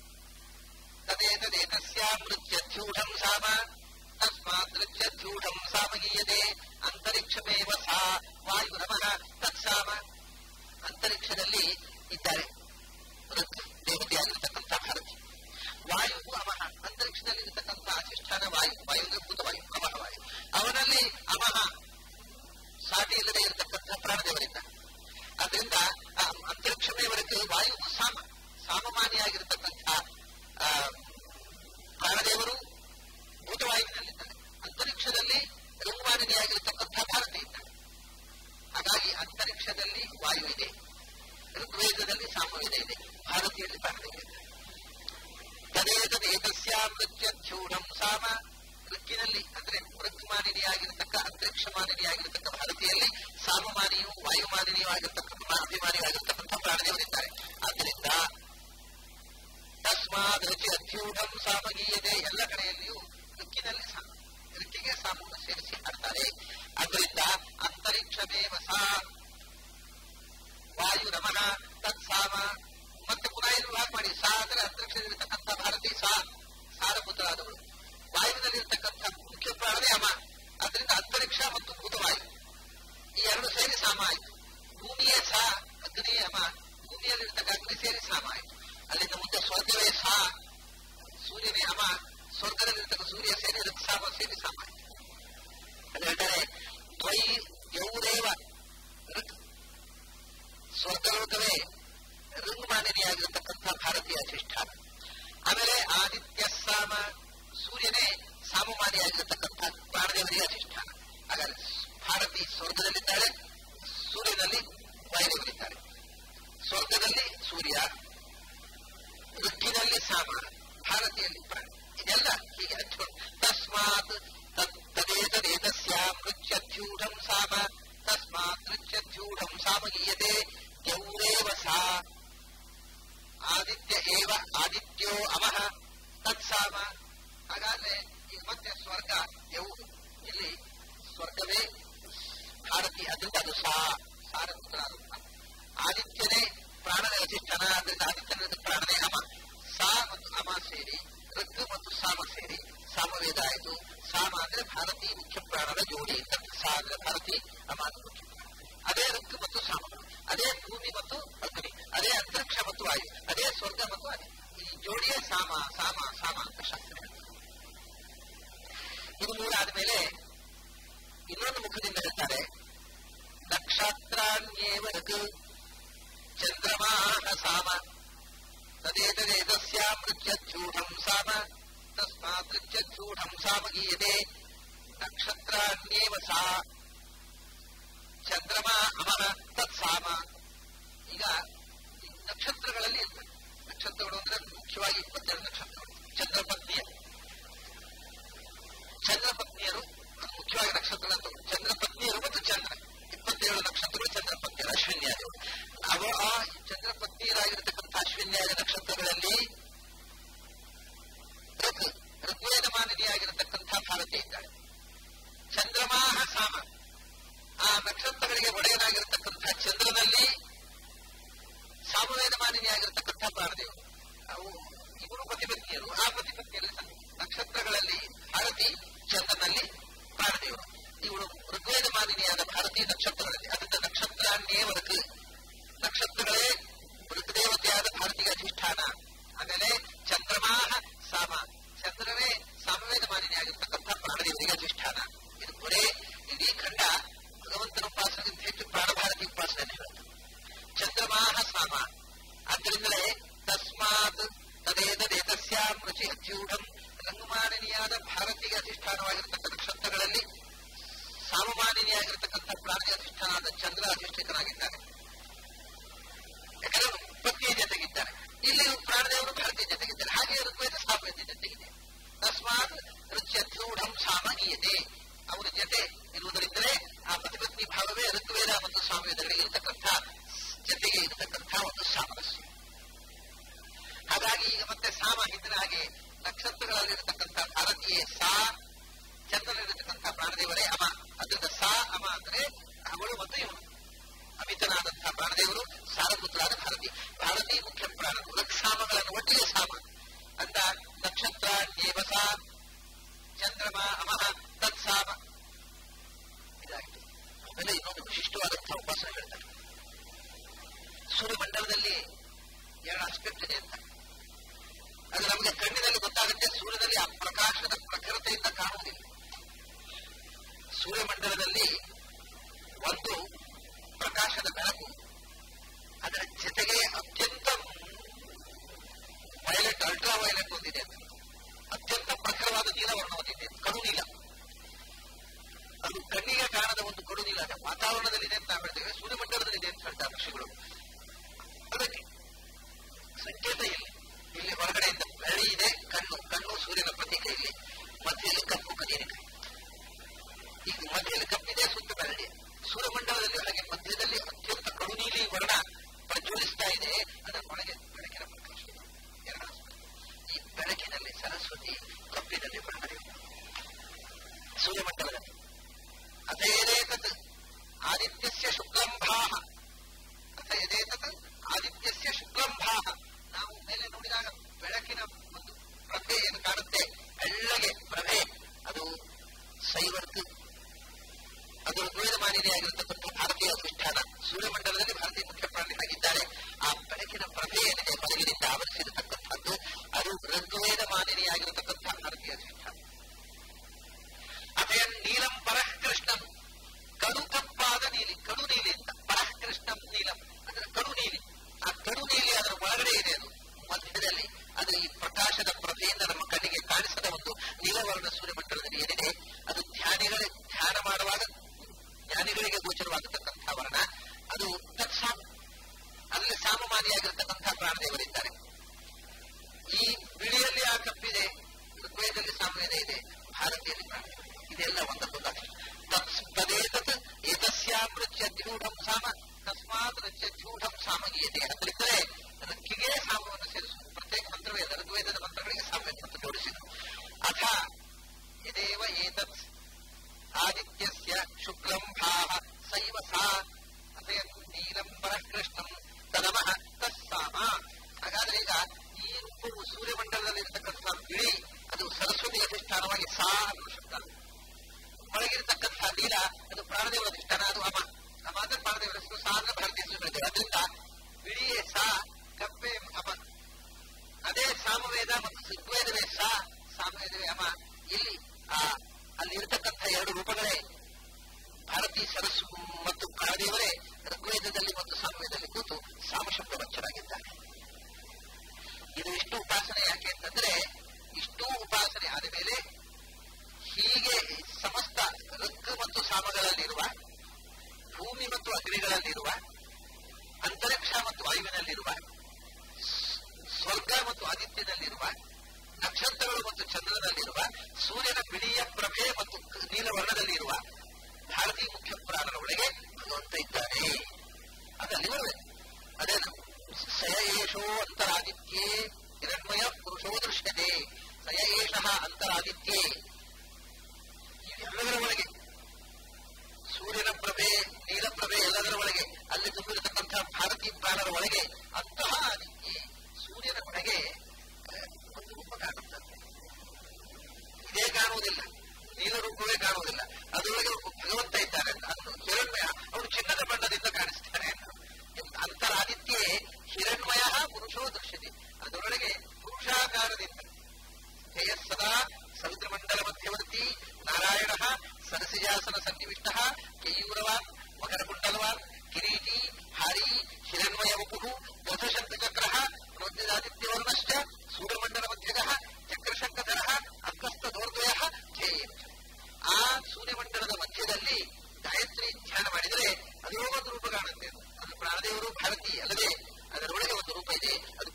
ತದೇತದೇತಸ್ಯಾಂ ಮೃತ್ಯಧ್ಯೂಢಂ ಸಾಮ ತಸ್ಮಾತ್ ಮೃತ್ಯಧ್ಯೂಢಂ ಸಾಮ ಗೀಯತೆ ಅಂತರಿಕ್ಷಮೇವ ಸಾ ವಾಯುರಮಃ ಋಕ್ಕಿನಲ್ಲಿ ಸಾಮವೇದ ಇದೆ ಭಾರತೀಯಲ್ಲಿ ಪ್ರಾಣದೇವರು ಇದ್ದಾರೆ ತದೇತದೇತಸ್ಯಾಂ ನೃತ್ಯಚ್ಯೂಢಂ ಸಾಮ ಋಕ್ಕಿನಲ್ಲಿ ಅಂದ್ರೆ ಮೃಕ್ಮಾನಿನಿಯಾಗಿರತಕ್ಕ ಅಂತರಿಕ್ಷ ಮಾನಿನಿಯಾಗಿರತಕ್ಕ ಭಾರತೀಯಲ್ಲಿ ಸಾಮಮಾನಿಯು ವಾಯುಮಾನಿನಿಯೂ ಆಗಿರ್ತಕ್ಕಂಥ ಅಭಿಮಾನಿಯಾಗಿರ್ತಕ್ಕಂಥ ಪ್ರಾಣದೇವರಿದ್ದಾರೆ ಆದ್ದರಿಂದ ತಸ್ಮಾತ್ ರುಚಿ ಅತ್ಯೂಢಂ ಸಾಮಗೀಯತೆ ಎಲ್ಲ ಕಡೆಯಲ್ಲಿಯೂ ಋಕ್ಕಿನಲ್ಲಿ ಸಾಮ ಋಕ್ಕಿಗೆ ಸಾಮವನ್ನು ಸೇರಿಸಿ ಆಡ್ತಾರೆ ಆದ್ದರಿಂದ ಅಂತರಿಕ್ಷಮೇವ ಸಾ ವಾಯು ನಮಃ ತತ್ಸಾಮ ಮತ್ತೆ ಪುನಃ ಇಲ್ಲಿ ವಿಭಾಗ ಮಾಡಿ ಸಾ ಅಂದ್ರೆ ಅಂತರಿಕ್ಷದಲ್ಲಿರ್ತಕ್ಕಂಥ ಭಾರತಿ ಸಾ ಸಾರಪುತ್ರರಾದವಳು ವಾಯುವಿನಲ್ಲಿರ್ತಕ್ಕಂಥ ಮುಖ್ಯ ಪ್ರಾಣವೇ ಅಮ ಅದರಿಂದ ಅಂತರಿಕ್ಷ ಮತ್ತು ಭೂತವಾಯು ಈ ಎರಡು ಸೇರಿ ಸಾಮ ಆಯಿತು ಭೂಮಿಯೇ ಸಾ ಅಗ್ನಿಯೇ ಅಮ ಭೂಮಿಯಲ್ಲಿರ್ತಕ್ಕ ಅಗ್ನಿ ಸೇರಿ ಸಾಮ ಆಯಿತು ಅಲ್ಲಿಂದ ಮುಂದೆ ಸ್ವರ್ಗವೇ ಸಾ ಸೂರ್ಯನೇ ಅಮ ಸ್ವರ್ಗದಲ್ಲಿರ್ತಕ್ಕ ಸೂರ್ಯ ಸೇರಿ ಅದಕ್ಕೆ ಸಾಮ ಸೇರಿ ಸಾಮ ಆಯಿತು ಅದು ಹೇಳ್ತಾರೆ ದ್ವೈ ಯೌರೇವ ಋಕ್ ಸ್ವರ್ಗಲೋಕವೇ ಋಂಗ್ಮಾನಿನಿಯಾಗಿರ್ತಕ್ಕಂಥ ಭಾರತೀಯ ಅಧಿಷ್ಠಾನ ಆಮೇಲೆ ಆದಿತ್ಯ ಸಾಮ ಸೂರ್ಯನೇ ಸಾಮಮಾನಿಯಾಗಿರ್ತಕ್ಕಂಥ ಪ್ರಾಣದೇವರಿಗೆ ಅಧಿಷ್ಠಾನ ಹಾಗಾದ್ರೆ ಭಾರತಿ ಸ್ವರ್ಗದಲ್ಲಿದ್ದಾಳೆ ಸೂರ್ಯನಲ್ಲಿ ವಾಯುದೇವರಿದ್ದಾರೆ ಸ್ವರ್ಗದಲ್ಲಿ ಸೂರ್ಯ ಋಕ್ಕಿನಲ್ಲಿ ಸಾಮ ಭಾರತಿಯಲ್ಲಿ ಪ್ರಾಣ ಇದೆಲ್ಲ ಹೀಗೆ ಹಚ್ಕೊಂಡು ತಸ್ಮಾತ್ ತದೇತದೇತಸ್ಯಾಂ ನೃತ್ಯಧ್ಯೂಢಂ ಸಾಮ ತಸ್ಮಾತ್ ನೃತ್ಯಧ್ಯೂಢಂ ಸಾಮ ಗೀಯತೆ ಯೌರೇವ ಸಾ ಆದಿತ್ಯ ಏವ ಆದಿತ್ಯೋ ಅಮಃ ತತ್ಸಾಮ ಹಾಗಾದ್ರೆ ಈಗ ಮತ್ತೆ ಸ್ವರ್ಗ ಯೌ ಇಲ್ಲಿ ಸ್ವರ್ಗವೇ ಭಾರತಿ ಅದರಿಂದ ಅದು ಸಾ ಸಾರಪುತ್ರ ಆದಿತ್ಯನೇ ಪ್ರಾಣದ ಅಧಿಷ್ಠಾನ ಅದರಿಂದ ಆದಿತ್ಯನ ಪ್ರಾಣನೇ ಅಮ ಸಾ ಮತ್ತು ಅಮ ಸೇರಿ ಋಕ್ ಮತ್ತು ಸಾಮ ಸೇರಿ ಸಾಮವೇದ ಆಯಿತು ಸಾಮ ಅಂದ್ರೆ ಭಾರತಿ ಮುಖ್ಯ ಪ್ರಾಣದ ಜೋಡಿ ಸಾ ಅಂದ್ರೆ ಭಾರತಿ ಅಮ ಅಂದ್ರೆ ಮುಖ್ಯ ಪ್ರಾಣ ಅದೇ ಋಕ್ ಮತ್ತು ಸಾಮ ಅದೇ ಭೂಮಿ ಮತ್ತು ಅಗ್ನಿ ಅದೇ ಅಂತರಿಕ್ಷ ಮತ್ತು ವಾಯು ಅದೇ ಸ್ವರ್ಗ ಮತ್ತು ಅದೇ ಈ ಜೋಡಿಯೇ ಸಾಮ ಸಾಮ ಸಾಮ ಅಂತ ಶಾಸ್ತ್ರ ಇದು ಮೂರಾದ ಮೇಲೆ ಇನ್ನೊಂದು ಮುಖದಿಂದ ಹೇಳ್ತಾರೆ ನಕ್ಷತ್ರಾಣ್ಯೇವ ಋಕ್ ಚಂದ್ರಮಾಹ ಸಾಮ ತದೇತದೇತಸ್ಯಾಮೃತ್ಯೂಢಂ ಸಾಮ ತಸ್ಮಾದೃತ್ಯೂಢಂ ಸಾಮ ಗೀಯತೆ ನಕ್ಷತ್ರಾಣ್ಯೇವ ಸಾ ಚಂದ್ರಮ ಅಮರ ತತ್ಸಾಮ ಈಗ ನಕ್ಷತ್ರಗಳಲ್ಲಿ ಇರ್ತದೆ ನಕ್ಷತ್ರಗಳು ಅಂದ್ರೆ ಮುಖ್ಯವಾಗಿ ಇಪ್ಪತ್ತೆರಡು ನಕ್ಷತ್ರಗಳು ಚಂದ್ರಪತ್ನಿಯ ಚಂದ್ರಪತ್ನಿಯರು ಅದು ಮುಖ್ಯವಾಗಿ ನಕ್ಷತ್ರ ಅಂತ ಚಂದ್ರಪತ್ನಿಯರು ಮತ್ತು ಚಂದ್ರ ಇಪ್ಪತ್ತೇಳು ನಕ್ಷತ್ರಗಳು ಚಂದ್ರಪತ್ನಿಯರು ಅಶ್ವಿನ್ಯಾದಿಗಳು ಅವ ಆ ಚಂದ್ರಪತ್ನಿಯರಾಗಿರ್ತಕ್ಕಂಥ ಅಶ್ವಿನ್ಯಾದ ನಕ್ಷತ್ರಗಳಲ್ಲಿ ಋಗ್ ಋಗ್ವೇದ ಮಾನಿನಿಯಾಗಿರತಕ್ಕಂಥ ಭಾರತಿ ಇದ್ದಾಳೆ ಚಂದ್ರಮಾಹ ಸಾಮ ಆ ನಕ್ಷತ್ರಗಳಿಗೆ ಒಡೆಯನಾಗಿರ್ತಕ್ಕಂಥ ಚಂದ್ರನಲ್ಲಿ ಸಾಮವೇದ ಮಾನಿನಿಯಾಗಿರ್ತಕ್ಕಂಥ ಪ್ರಾಣದೇವರು ಅವು ಇವರು ಪತಿಪತ್ನಿಯರು ಆ ಪತಿಪತ್ನಿಯಲ್ಲಿ ನಕ್ಷತ್ರಗಳಲ್ಲಿ ಭಾರತಿ ಚಂದ್ರನಲ್ಲಿ ಪ್ರಾಣದೇವರು ಇವಳು ಋಗ್ವೇದ ಮಾನಿನಿಯಾದ ಭಾರತೀಯ ನಕ್ಷತ್ರಗಳಲ್ಲಿ ಅದರಿಂದ ನಕ್ಷತ್ರಾನ್ಯೇವರಕು ನಕ್ಷತ್ರಗಳೇ ಋಗ್ದೇವತೆಯಾದ ಭಾರತೀಯ ಅಧಿಷ್ಠಾನ ಆಮೇಲೆ ಚಂದ್ರಮಾಹ ಸಾಮ ಚಂದ್ರನೇ ಸಾಮವೇದ ಮಾನಿನಿಯಾಗಿರ್ತಕ್ಕಂಥ ಪ್ರಾಣದೇವರಿಗೆ ಅಧಿಷ್ಠಾನ ಇದು ಕೊನೆ ಇಡೀ ಖಂಡ ಭಗವಂತನ ಉಪಾಸನೆಗಿಂತ ಹೆಚ್ಚು ಪ್ರಾಣಭಾರತಿ ಉಪಾಸನೆ ಹೇಳುತ್ತೆ ಚಂದ್ರಮಾಹ ಸಾಮ ಆದ್ದರಿಂದಲೇ ತಸ್ಮಾತ್ ತದೇತದೇತಸ್ಯಾಂ ರುಚಿ ಅತ್ಯೂಢಂ ರಂಗಮಾನಿನಿಯಾದ ಭಾರತೀಯ ಅಧಿಷ್ಠಾನವಾಗಿರ್ತಕ್ಕ ನಕ್ಷತ್ರಗಳಲ್ಲಿ ಸಾಮಮಾನಿನಿಯಾಗಿರ್ತಕ್ಕಂಥ ಪ್ರಾಣಿ ಅಧಿಷ್ಠಾನದ ಚಂದ್ರ ಅಧಿಷ್ಠಿತನಾಗಿದ್ದಾನೆ ಯಾಕಂದ್ರೆ ಪತ್ನಿಯ ಜೊತೆಗಿದ್ದಾರೆ ಇಲ್ಲಿ ಪ್ರಾಣದೇವರು ಭಾರತೀಯ ಜೊತೆಗಿದ್ದಾರೆ ಹಾಗೆ ಋಗ್ವೇದ ಸಾಮವೇದ ಜೊತೆಗಿದೆ ತಸ್ಮಾತ್ ರುಚ್ಯಥೂಢಂ ಸಾಮ ಗೀಯತೆ ಅವರ ಜೊತೆ ಇರುವುದರಿಂದಲೇ ಆ ಪತಿಪತ್ನಿ ಭಾವವೇ ಋಗ್ವೇದ ಮತ್ತು ಸಾಮವೇದಗಳಿಗೆ ಇರತಕ್ಕಂಥ ಜೊತೆಗೆ ಇರತಕ್ಕಂಥ ಒಂದು ಸಾಮರಸ್ಯ ಹಾಗಾಗಿ ಈಗ ಮತ್ತೆ ಸಾಮ ಹಿಂದಿನ ಹಾಗೆ ನಕ್ಷತ್ರಗಳಲ್ಲಿರತಕ್ಕಂಥ ಭಾರತೀಯ ಸಾ ಚಂದ್ರನಲ್ಲಿರತಕ್ಕಂಥ ಪ್ರಾಣದೇವರೇ ಅಮ ಅದರಿಂದ ಸಾ ಅಮ ಅಂದ್ರೆ ಅವಳು ಮತ್ತು ಇವನು ಅಮಿತನಾದಂತಹ ಪ್ರಾಣದೇವರು ಸಾರಪುತ್ರಾದ ಭಾರತಿ ಭಾರತಿ ಮುಖ್ಯ ಪ್ರಾಣ ಋಕ್ಸಾಮಗಳನ್ನು ಒಟ್ಟಿಗೆ ಸಾಮ ಅಂತ ನಕ್ಷತ್ರ ದೇವಸ ಚಂದ್ರಮ ಅಮಹ ತತ್ಸಾಮ ಇದಾಯಿತು ಆಮೇಲೆ ಇನ್ನೊಂದು ವಿಶಿಷ್ಟವಾದಂತಹ ಉಪಾಸನೆ ಹೇಳ್ತಾರೆ ಸೂರ್ಯಮಂಡಲದಲ್ಲಿ ಎರಡು ಆಸ್ಪೆಕ್ಟ್ ಇದೆ ಅಂತ ಅದು ನಮಗೆ ಕಣ್ಣಿನಲ್ಲಿ ಗೊತ್ತಾಗುತ್ತೆ ಸೂರ್ಯನಲ್ಲಿ ಆ ಪ್ರಕಾಶದ ಪ್ರಖರತೆಯಿಂದ ಕಾಣುವುದಿಲ್ಲ ಸೂರ್ಯಮಂಡಲದಲ್ಲಿ ಒಂದು ಪ್ರಕಾಶದ ಬೆಳಕು ಅದರ ಜೊತೆಗೆ ಅತ್ಯಂತ ವೈಲೆಟ್ ಅಲ್ಟ್ರಾ ವೈಲೆಟ್ ಒಂದಿದೆ ಅಂತ ಅತ್ಯಂತ ಪ್ರಖರವಾದ ನೀಲವರ್ಣ ಹೊಂದಿದೆ ಕಡು ನೀಲ ಅದು ಕಣ್ಣಿಗೆ ಕಾಣದ ಒಂದು ಕಡು ನೀಲ ವಾತಾವರಣದಲ್ಲಿದೆ ಅಂತ ಹೇಳ್ತೇವೆ ಸೂರ್ಯಮಂಡಲದಲ್ಲಿದೆ ಅಂತ ಹೇಳ್ತಾರೆ ಋಷಿಗಳು ಅದಕ್ಕೆ ಸೂರ್ಯಮಂಡಲದಲ್ಲಿ ಹಾಗೆ ಮಧ್ಯದಲ್ಲಿ ಅತ್ಯಂತ ಕಡುನೀಲಿ ವರ್ಣ ಪ್ರಜ್ವಲಿಸ್ತಾ ಇದೆ ಅದರ ಒಳಗೆ ಬೆಳಕಿನ ಪ್ರಕಾಶ ಇದೆ. ಎರಡು ಈ ಬೆಳಕಿನಲ್ಲಿ ಸರಸ್ವತಿ ಕಪ್ಪಿನಲ್ಲಿ ಬಣ್ಣದೆ ಸೂರ್ಯಮಂಡಲದಲ್ಲಿ ಅಥ ಯದೇತತ್ ಆದಿತ್ಯಸ್ಯ ಶುಕ್ಲಂಭಾಹ ಅಥ ಯದೇತತ್ ಆದಿತ್ಯಸ್ಯ ಶುಕ್ಲಂಭಾಹ ನಾವು ಮೇಲೆ ನೋಡಿದಾಗ ಬೆಳಕಿನ ಒಂದು ಪ್ರಭೆ ಏನು ಕಾಣುತ್ತೆ ಬೆಳ್ಳಗೆ ಪ್ರಭೆ ಅದು ಸೈವರ್ಕ್ ಅದು ವೇದಮಾನಿನಿಯಾಗಿರತಕ್ಕಂಥ ಭಾರತೀಯ ಅಧಿಷ್ಠಾನ ಸೂರ್ಯಮಂಡಲದಲ್ಲಿ ಭಾರತೀಯ ಮುಖ್ಯ ಪ್ರಾಣಿಯಾಗಿದ್ದಾರೆ ಆ ಬೆಳಕಿನ ಪ್ರಭೆ ಏನಿದೆ ಹೊರಗಿನಿಂದ ಆವರಿಸಿರತಕ್ಕಂಥದ್ದು ಅದು ಋಗ್ವೇದ ಮಾನಿನಿಯಾಗಿರತಕ್ಕಂಥ ಭಾರತೀಯ ಅಧಿಷ್ಠಾನ ಅದೇ ನೀಲಂ ಪರಃ ಕೃಷ್ಣಂ ಕಡು ಕಪ್ಪಾದ ನೀಲಿ ಕಡು ನೀಲಿ ಅಂತ ಪರಃ ಕೃಷ್ಣಂ ನೀಲಂ ಅಂದ್ರೆ ಕಡು ನೀಲಿ ಆ ಕಡು ನೀಲಿ ಅದರ ಒಳಗಡೆ ಇದೆ ಅದು ಮಧ್ಯದಲ್ಲಿ ಅದು ಈ ಪ್ರಕಾಶದ ಪ್ರಭೆಯಿಂದ ನಮ್ಮ ಕಣ್ಣಿಗೆ ಕಾಣಿಸದ ಒಂದು ನೀಲವರ್ಣ ಸೂರ್ಯಮಂಡಲದಲ್ಲಿ ಏನಿದೆ ಅದು ಧ್ಯಾನಿಗಳೇ ಧ್ಯಾನ ಮಾಡುವಾಗ ಜ್ಞಾನಿಗಳಿಗೆ ಗೋಚರವಾಗತಕ್ಕಂಥ ವರ್ಣ ಅದು ತತ್ಸಾಮ ಅದರಲ್ಲಿ ಸಾಮಮಾನಿಯಾಗಿರ್ತಕ್ಕಂಥ ಪ್ರಾಣದೇವರಿದ್ದಾರೆ ಈ ಬಿಳಿಯಲ್ಲಿ ಆ ಕಪ್ಪಿದೆ ಋಗ್ವೇದದಲ್ಲಿ ಸಾಮವೇದ ಇದೆ ಭಾರತೀಯಲ್ಲಿ ಪ್ರಾಣ ಇದೆಲ್ಲ ಒಂದಕ್ಕೊಂದು ತತ್ಪದೇ ತತ್ ಏತಸ್ಯಾಮೃತ್ಯದ್ಯೂಢಂ ಸಾಮ ತಸ್ಮಾತ್ ನೃತ್ಯದ್ಯೂಢಂ ಸಾಮಗೀಯತೆ ಅದರಿದ್ದರೆ ಋಕ್ಕಿಗೆ ಸಾಮವನ್ನು ಸೇರಿಸುವುದು ಪ್ರತ್ಯೇಕ ಮಂತ್ರವೇ ಅಲ್ಲ ಋಗ್ವೇದದ ಮಂತ್ರಗಳಿಗೆ ಸಾಮವೇದ ಮಂತ್ರ ಜೋಡಿಸಿದರು ಅಥ ಯದೇವ ಏತತ್ ಆದಿತ್ಯಸ್ಯ ಶುಕ್ಲಂ ಭಾಹ ಸೈವ ಸಾ ಅದೇ ನೀಲಂ ಪರಃ ಕೃಷ್ಣಂ ತದಮಃ ತಸ್ಸಾಮ ಹಾಗಾದ್ರೆ ಈಗ ಈ ರೂಪವು ಸೂರ್ಯಮಂಡಲದಲ್ಲಿ ಇರತಕ್ಕಂಥ ಬಿಳಿ ಅದು ಸರಸ್ವತಿ ಅಧಿಷ್ಠಾನವಾಗಿ ಸಾ ಅನ್ನೋ ಶಬ್ದ ಒಳಗಿರತಕ್ಕಂಥ ನೀಲ ಅದು ಪ್ರಾಣದೇವ ಅಧಿಷ್ಠಾನ ಅದು ಅಮ ಅಮ ಅಂದ್ರೆ ಪ್ರಾಣದೇವರ ಹೆಸರು ಸಾ ಅಂದ್ರೆ ಭಾರತೀಯ ಸೂರ್ಯದೇವ ಅದರಿಂದ ಬಿಳಿಯೇ ಸಾ ಕಪ್ಪೆ ಅಮ ಅದೇ ಸಾಮವೇದ ಮತ್ತು ಋಗ್ವೇದವೇ ಸಾ ಸಾಮವೇದವೇ ಅಮ ಇಲ್ಲಿ ಆ ಅಲ್ಲಿ ಇರತಕ್ಕಂಥ ಎರಡು ರೂಪಗಳೇ ಭಾರತೀ ಸರಸ್ಸು ಮತ್ತು ಪ್ರಾಣದೇವರೇ ಋಗ್ವೇದದಲ್ಲಿ ಮತ್ತು ಸಾಮವೇದದಲ್ಲಿ ಕೂತು ಸಾಮಶಬ್ದ ವಚ್ಚರಾಗಿದ್ದಾನೆ ಇದು ಇಷ್ಟು ಉಪಾಸನೆ ಯಾಕೆ ಅಂತಂದ್ರೆ ಇಷ್ಟು ಉಪಾಸನೆ ಆದ ಮೇಲೆ ಹೀಗೆ ಸಮಸ್ತ ಋಗ್ ಮತ್ತು ಸಾಮಗಳಲ್ಲಿರುವ ಭೂಮಿ ಮತ್ತು ಅಗ್ನಿಗಳಲ್ಲಿರುವ ಅಂತರಿಕ್ಷ ಮತ್ತು ವಾಯುವಿನಲ್ಲಿರುವ ಸ್ವರ್ಗ ಮತ್ತು ಆದಿತ್ಯದಲ್ಲಿರುವ ನಕ್ಷತ್ರಗಳು ಮತ್ತು ಚಂದ್ರನಲ್ಲಿರುವ ಸೂರ್ಯನ ಬಿಳಿಯ ಪ್ರಭೆ ಮತ್ತು ನೀಲವರ್ಣದಲ್ಲಿರುವ ಭಾರತೀಯ ಮುಖ್ಯ ಪ್ರಾಣನ ಒಳಗೆ ಭಗವಂತ ಇದ್ದಾನೆ ಅದಲ್ಲಿ ಬರಬೇಕು ಅದೇನು ಸಯ ಏಷೋ ಅಂತರಾದಿತ್ಯೇ ಹಿರಣ್ಮಯ ಪುರುಷೋ ದೃಶ್ಯತೆ ಸಯ ಏಷಃ ಅಂತರಾದಿತ್ಯೇ ಎಲ್ಲದರ ಒಳಗೆ ಸೂರ್ಯನ ಪ್ರಭೆ ನೀಲಪ್ರಭೆ ಎಲ್ಲದರ ಒಳಗೆ ಅಲ್ಲಿ ತುಂಬಿರತಕ್ಕಂಥ ಭಾರತೀಯ ಪ್ರಾಣರ ಒಳಗೆ ಅಂತಹ ಆದಿತ್ಯೆ ಸೂರ್ಯನ ಒಳಗೆ ಒಂದು ರೂಪ ಕಾಣುತ್ತದೆ ಇದೇ ಕಾಣುವುದಿಲ್ಲ ನೀಲ ರೂಪವೇ ಕಾಣುವುದಿಲ್ಲ ಅದರೊಳಗೆ ಭಗವಂತ ಇದ್ದಾನೆ ಅದನ್ನು ಹಿರಣ್ಮಯ ಅವನು ಚಿನ್ನದ ಬಣ್ಣದಿಂದ ಕಾಣಿಸ್ತಾನೆ ಅಂತರಾದಿತ್ಯೆ ಹಿರಣ್ಮಯ ಪುರುಷೋ ದೃಶ್ಯತೆ ಅದರೊಳಗೆ ಪುರುಷಾಕಾರದಿಂದ ಜಯ ಸದಾ ಸವಿತೃಮಂಡಲ ಮಧ್ಯವರ್ತಿ ನಾರಾಯಣ ಸರಸಿಜಾಸನ ಸನ್ನಿವಿಷ್ಟ ಕೇಯೂರವಾನ್ ಮಕರಕುಂಡಲವಾನ್ ಕಿರೀಟಿ ಹಾರಿ ಹಿರಣ್ಮಯ ವಪು ದಶಶಂಕಚಕ್ರ ಪ್ರೋದ್ಯದಾದಿತ್ಯವರ್ಣಶ್ಚ ಸೂರ್ಯಮಂಡಲ ಮಧ್ಯಗ ಚಕ್ರಶಂಕಧರ ಅಂಕಸ್ಥ ದೋರ್ದ್ವಯ ಧ್ಯೇಯ ಆ ಸೂರ್ಯಮಂಡಲದ ಮಧ್ಯದಲ್ಲಿ ಗಾಯತ್ರಿ ಧ್ಯಾನ ಮಾಡಿದರೆ ಅದರ ಒಂದು ರೂಪ ಕಾಣುತ್ತೆ ಅದು ಪ್ರಾಣದೇವರು ಭಾರತಿ ಅಲ್ಲದೆ ಅದರೊಳಗೆ ಒಂದು ರೂಪ ಇದೆ ಅದು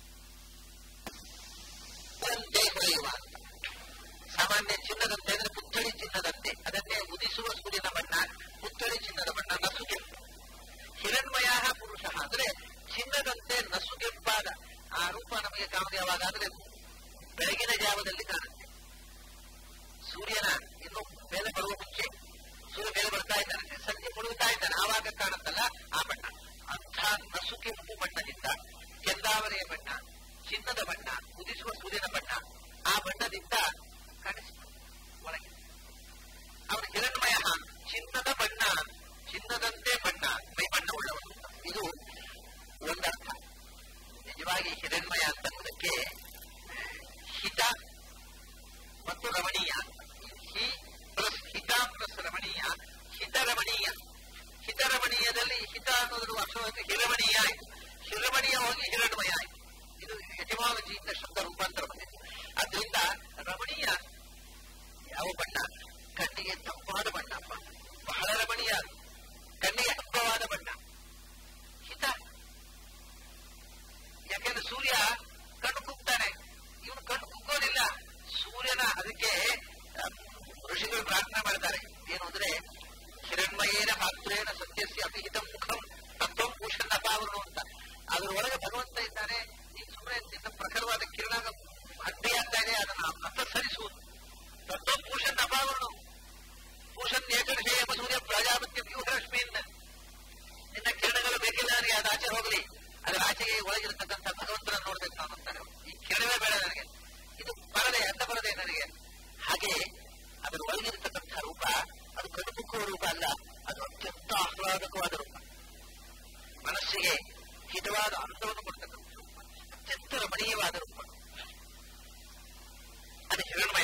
ಅಂತೆ ಹೊಳೆಯುವ ಅಂತ ಸಾಮಾನ್ಯ ಚಿನ್ನದಂತೆ ಅಂದ್ರೆ ಪುತ್ಥಳಿ ಚಿನ್ನದಂತೆ ಅದನ್ನೇ ಉದಿಸುವ ಸೂರ್ಯನ ಬಣ್ಣ ಪುತ್ಥಳಿ ಚಿನ್ನದ ಬಣ್ಣ ನಸುಗೆಂಪು ಹಿರಣ್ಮಯ ಪುರುಷ ಅಂದ್ರೆ ಚಿನ್ನದಂತೆ ನಸುಗೆಂಪಾದ ಆ ರೂಪ ನಮಗೆ ಕಾಣುವುದು ಯಾವಾಗ ಅಂದ್ರೆ ಬೆಳಗಿನ ಜಾವದಲ್ಲಿ ಕಾಣುತ್ತೆ ಸೂರ್ಯನ ಇನ್ನು ಮೇಲೆ ಬರುವ ಮುಂಚೆ ಸೂರ್ಯ ಮೇಲೆ ಬರ್ತಾ ಇದ್ದಾನೆ ಸಂಜೆ ಮುಳುಗುತ್ತಾ ಇದ್ದಾನೆ ಆವಾಗ ಕಾಣುತ್ತಲ್ಲ ಆ ಬಣ್ಣ ಅಂಥ ನಸುಗೆಂಪು ಬಣ್ಣದಿಂದ ಕೆಂದಾವರೆಯ ಬಣ್ಣ ಚಿನ್ನದ ಬಣ್ಣ ಉದಿಸುವ ಸೂರ್ಯನ ಬಣ್ಣ ಆ ಬಣ್ಣದಿಂದ ಕಾಣಿಸಿತು ಒಳಗೆ ಅವನು ಹಿರಣ್ಮಯ ಚಿನ್ನದ ಬಣ್ಣ ಚಿನ್ನದಂತೆ ಬಣ್ಣ ಮೈ ಬಣ್ಣ ಉಳ್ಳವನು ಇದು ಒಂದರ್ಥ ನಿಜವಾಗಿ ಹಿರಣ್ಮಯ ಅಂತನ್ನುವುದಕ್ಕೆ ಹಿತ ಮತ್ತು ರಮಣೀಯ ಹಿ ಪ್ಲಸ್ ಹಿತ ಪ್ಲಸ್ ರಮಣೀಯ ಹಿತರಮಣೀಯ ಹಿತರಮಣೀಯದಲ್ಲಿ ಹಿತ ಅನ್ನೋದ್ರ ಅಕ್ಷರವಾಗಿ ಹಿರಮಣೀಯ ಆಯಿತು ಹಿರಮಣೀಯ ಹೋಗಿ ಹಿರಣ್ಮಯ ಆಯಿತು ಇದು ಎಟಿಮಾಲಜಿಯಿಂದ ಶಬ್ದ ರೂಪಾಂತರ ಬಂದಿದೆ ಅದರಿಂದ ರಮಣೀಯ ಯಾವ ಬಣ್ಣ ಕಣ್ಣಿಗೆ ತಂಪಾದ ಬಣ್ಣ ಬಹಳ ರಮಣೀಯ ಕಣ್ಣಿಗೆ ಹಬ್ಬವಾದ ಬಣ್ಣ ಹಿತ ಯಾಕೆಂದ್ರೆ ಸೂರ್ಯ ಕಣ್ಣು ಕುಗ್ತಾನೆ ಇವನು ಕಣ್ಣು ಕುಗ್ಗೋದಿಲ್ಲ ಸೂರ್ಯನ ಅದಕ್ಕೆ ಋಷಿಗಳು ಪ್ರಾರ್ಥನೆ ಮಾಡ್ತಾರೆ ಏನು ಅಂದ್ರೆ ಹಿರಣ್ಮಯ ಅನೇನ ಪಾತ್ರೇಣ ಸತ್ಯಸ್ಯ ಅಭಿಹಿತಂ ಮುಖಂ ತತ್ವಂ ಭೂಷಣ ಪಾವನು ಅಂತ ಅದ್ರ ಒಳಗೆ ಭಗವಂತ ಇದ್ದಾನೆ ಈಗ ಸುಮ್ಮನೆ ನಿನ್ನ ಪ್ರಖರವಾದ ಕಿರಣ ಅಡ್ಡಿಯಾಗ್ತಾ ಇದೆ ಅದನ್ನ ಅಪಸರಿಸುವುದು ತತ್ವಂ ಭೂಷಣ ಅಪಾವನು ಭೂಷಣ್ ಏಕರ್ಷೇ ಸೂರ್ಯ ಪ್ರಜಾಪತ್ಯ ವ್ಯೂಹರಶ್ಮಿಯಿಂದ ನಿನ್ನ ಕಿರಣಗಳು ಬೇಕಿಲ್ಲ ನನಗೆ ಅದು ಆಚೆ ಹೋಗಲಿ ಅದರ ಆಚೆಗೆ ಒಳಗಿರತಕ್ಕಂಥ ಭಗವಂತನ ನೋಡ್ಬೇಕು ನಾನು ಅಂತಾನೆ ಈ ಕಿರಣವೇ ಬೇಡ ನನಗೆ ಇದು ಬರದೆ ಅಂತ ಬರದೆ ನನಗೆ ಹಾಗೆ ಅದರ ಒಳಗಿರತಕ್ಕಂಥ ರೂಪ ಅದು ಕಡುಬುಕ್ಕುವ ರೂಪ ಅಲ್ಲ ಅದು ಅತ್ಯಂತ ಆಹ್ಲಾದಕವಾದ ರೂಪ ಮನಸ್ಸಿಗೆ ಹಿತವಾದ ಅರ್ಥವನ್ನು ಕೊಡ್ತಕ್ಕಂಥ ರೂಪ ಅತ್ಯಂತ ರಮಣೀಯವಾದ ರೂಪ ಅದು ಹಿರಣ್ಮಯ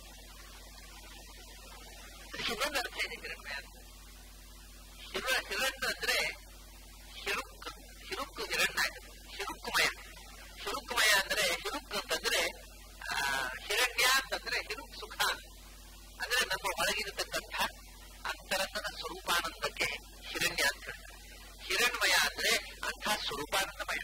ಅದಕ್ಕೆ ಇನ್ನೊಂದು ಅರ್ಥ ಇದೆ ಹಿರಣ್ಮಯ ಹಿರ ಹಿರಣ್ಣ ಅಂದ್ರೆ ಹಿರುಕ್ ಹಿರುಕ್ ಹಿರಣ್ಣ ಹಿರುಕ್ಕುಮಯ ಹಿರುಕ್ಕುಮಯ ಅಂದ್ರೆ ಹಿರುಕ್ ಅಂತಂದ್ರೆ ಆ, ಹಿರಣ್ಯ ಅಂತಂದ್ರೆ ಹಿರುಕ್ ಸುಖ ಅಂದ್ರೆ ನಮ್ಮ ಒಳಗಿರತಕ್ಕಂಥ ಅಂತರಂಗದ ಸ್ವರೂಪಾನಂದಕ್ಕೆ ಹಿರಣ್ಯ ಅಂತ ಹೇಳ್ತಾರೆ ಹಿರಣ್ಮಯ ಅಂದ್ರೆ ಅಂಥ ಸ್ವರೂಪಾನಂದಮಯ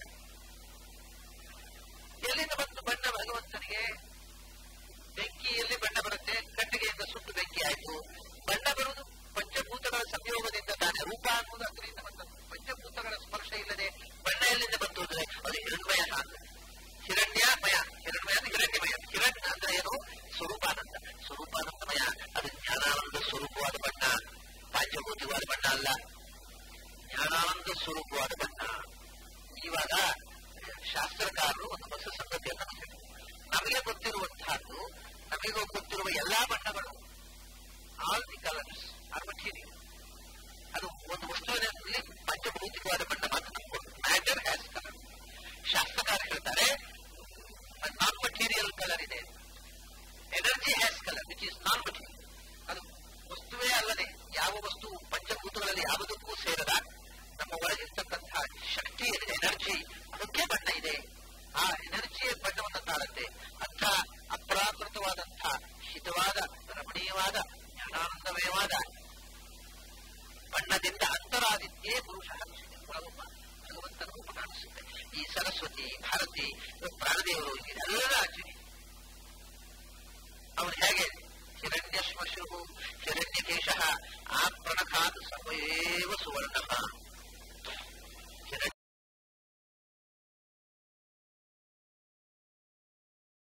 ಎಲ್ಲಿಂದ ಬಂತು ಬಣ್ಣ ಭಗವಂತನಿಗೆ ಬೆಂಕಿಯಲ್ಲಿ ಬಣ್ಣ ಬರುತ್ತೆ ಕಟ್ಟಿಗೆಯಿಂದ ಸುಟ್ಟು ಬೆಂಕಿ ಆಯ್ತು ಬಣ್ಣ ಬರುವುದು ಪಂಚಭೂತಗಳ ಸಂಯೋಗದಿಂದ ತಾನೆ ರೂಪ ಅನ್ನುವುದು ಅದರಿಂದ ಬಂದದ್ದು ಪಂಚಭೂತಗಳ ಸ್ಪರ್ಶ ಇಲ್ಲದೆ ಬಣ್ಣ ಎಲ್ಲಿಂದ ಬಂತು ಅಂದ್ರೆ ಅದು ಹಿರಣ್ಮಯ ಅಂತ ಹಿರಣ್ಯಮಯ ಹಿರಣ್ಮಯ ಅಂದ್ರೆ ಹಿರಣ್ಯಮಯ ಹಿರಣ್ಯ ಅಂದ್ರೆ ಏನು ಸ್ವರೂಪಾನಂದ ಸ್ವರೂಪಾನಂದಮಯ ಅದು ಜ್ಞಾನಾನಂದ ಸ್ವರೂಪವಾದ ಬಣ್ಣ ಪಾಂಚಭೂತಿವಾದ ಬಣ್ಣ ಅಲ್ಲ ಜ್ಞಾನಾನಂದ ಸ್ವರೂಪವಾದ ಬಣ್ಣ ಇವಾಗ ಶಾಸ್ತ್ರಕಾರರು ಒಂದು ಹೊಸ ಸಂಗತಿಯನ್ನು ನಮಗೆ ನಮಗೆ ಗೊತ್ತಿರುವಂತಹದ್ದು ನಮಗೆ ಗೊತ್ತಿರುವ ಎಲ್ಲಾ ಬಣ್ಣಗಳು all the colours are material ಅದು ಒಂದು ವಸ್ತುವಿನಲ್ಲಿ ಪಂಚಭೌತಿಕವಾದ ಬಣ್ಣ ಮಾತ್ರ ನಮ್ಗೆ ಮ್ಯಾಟರ್ ಹ್ಯಾಸ್ ಕಲರ್ ಶಾಸ್ತ್ರಕಾರ ಹೇಳ್ತಾರೆ ನಾನ್ ಮಟೀರಿಯಲ್ ಕಲರ್ ಇದೆ energy has colour which is non material ಅದು ವಸ್ತುವೇ ಅಲ್ಲದೆ ಯಾವ ವಸ್ತು ಪಂಚಭೂತಗಳಲ್ಲಿ ಯಾವುದಕ್ಕೂ ಸೇರದ ನಮ್ಮ ಒಳಗಿರ್ತಕ್ಕಂತಹ ಶಕ್ತಿ ಏನಿದೆ ಎನರ್ಜಿ ಅದಕ್ಕೆ ಬಣ್ಣ ಇದೆ ಆ ಎನರ್ಜಿಯ ಬಣ್ಣವನ್ನು ತಾಳುತ್ತೆ ಅಂಥ ಅಪ್ರಾಕೃತವಾದಂಥ ಹಿತವಾದ ರಮಣೀಯವಾದ ಜ್ಞಾನಾನಂದಮಯವಾದ ಬಣ್ಣದಿಂದ ಅಂತರಾದಿತ್ಯೇ ಪುರುಷ ಒಳಗೊಬ್ಬ ಭಗವಂತನ ರೂಪ ಕಾಣಿಸುತ್ತೆ ಈ ಸರಸ್ವತಿ ಭಾರತಿ ಪ್ರಾಣದೇವರು ಇದೆಲ್ಲ ಆಚರಣೆ ಅವನು ಹೇಗೆ ಹಿರಣ್ಯ ಶ್ಮಶು ಹಿರಣ್ಯಕೇಶ ಆ ಪ್ರಣಖಾತ್ ಸರ್ವೇವ ಸುವರ್ಣ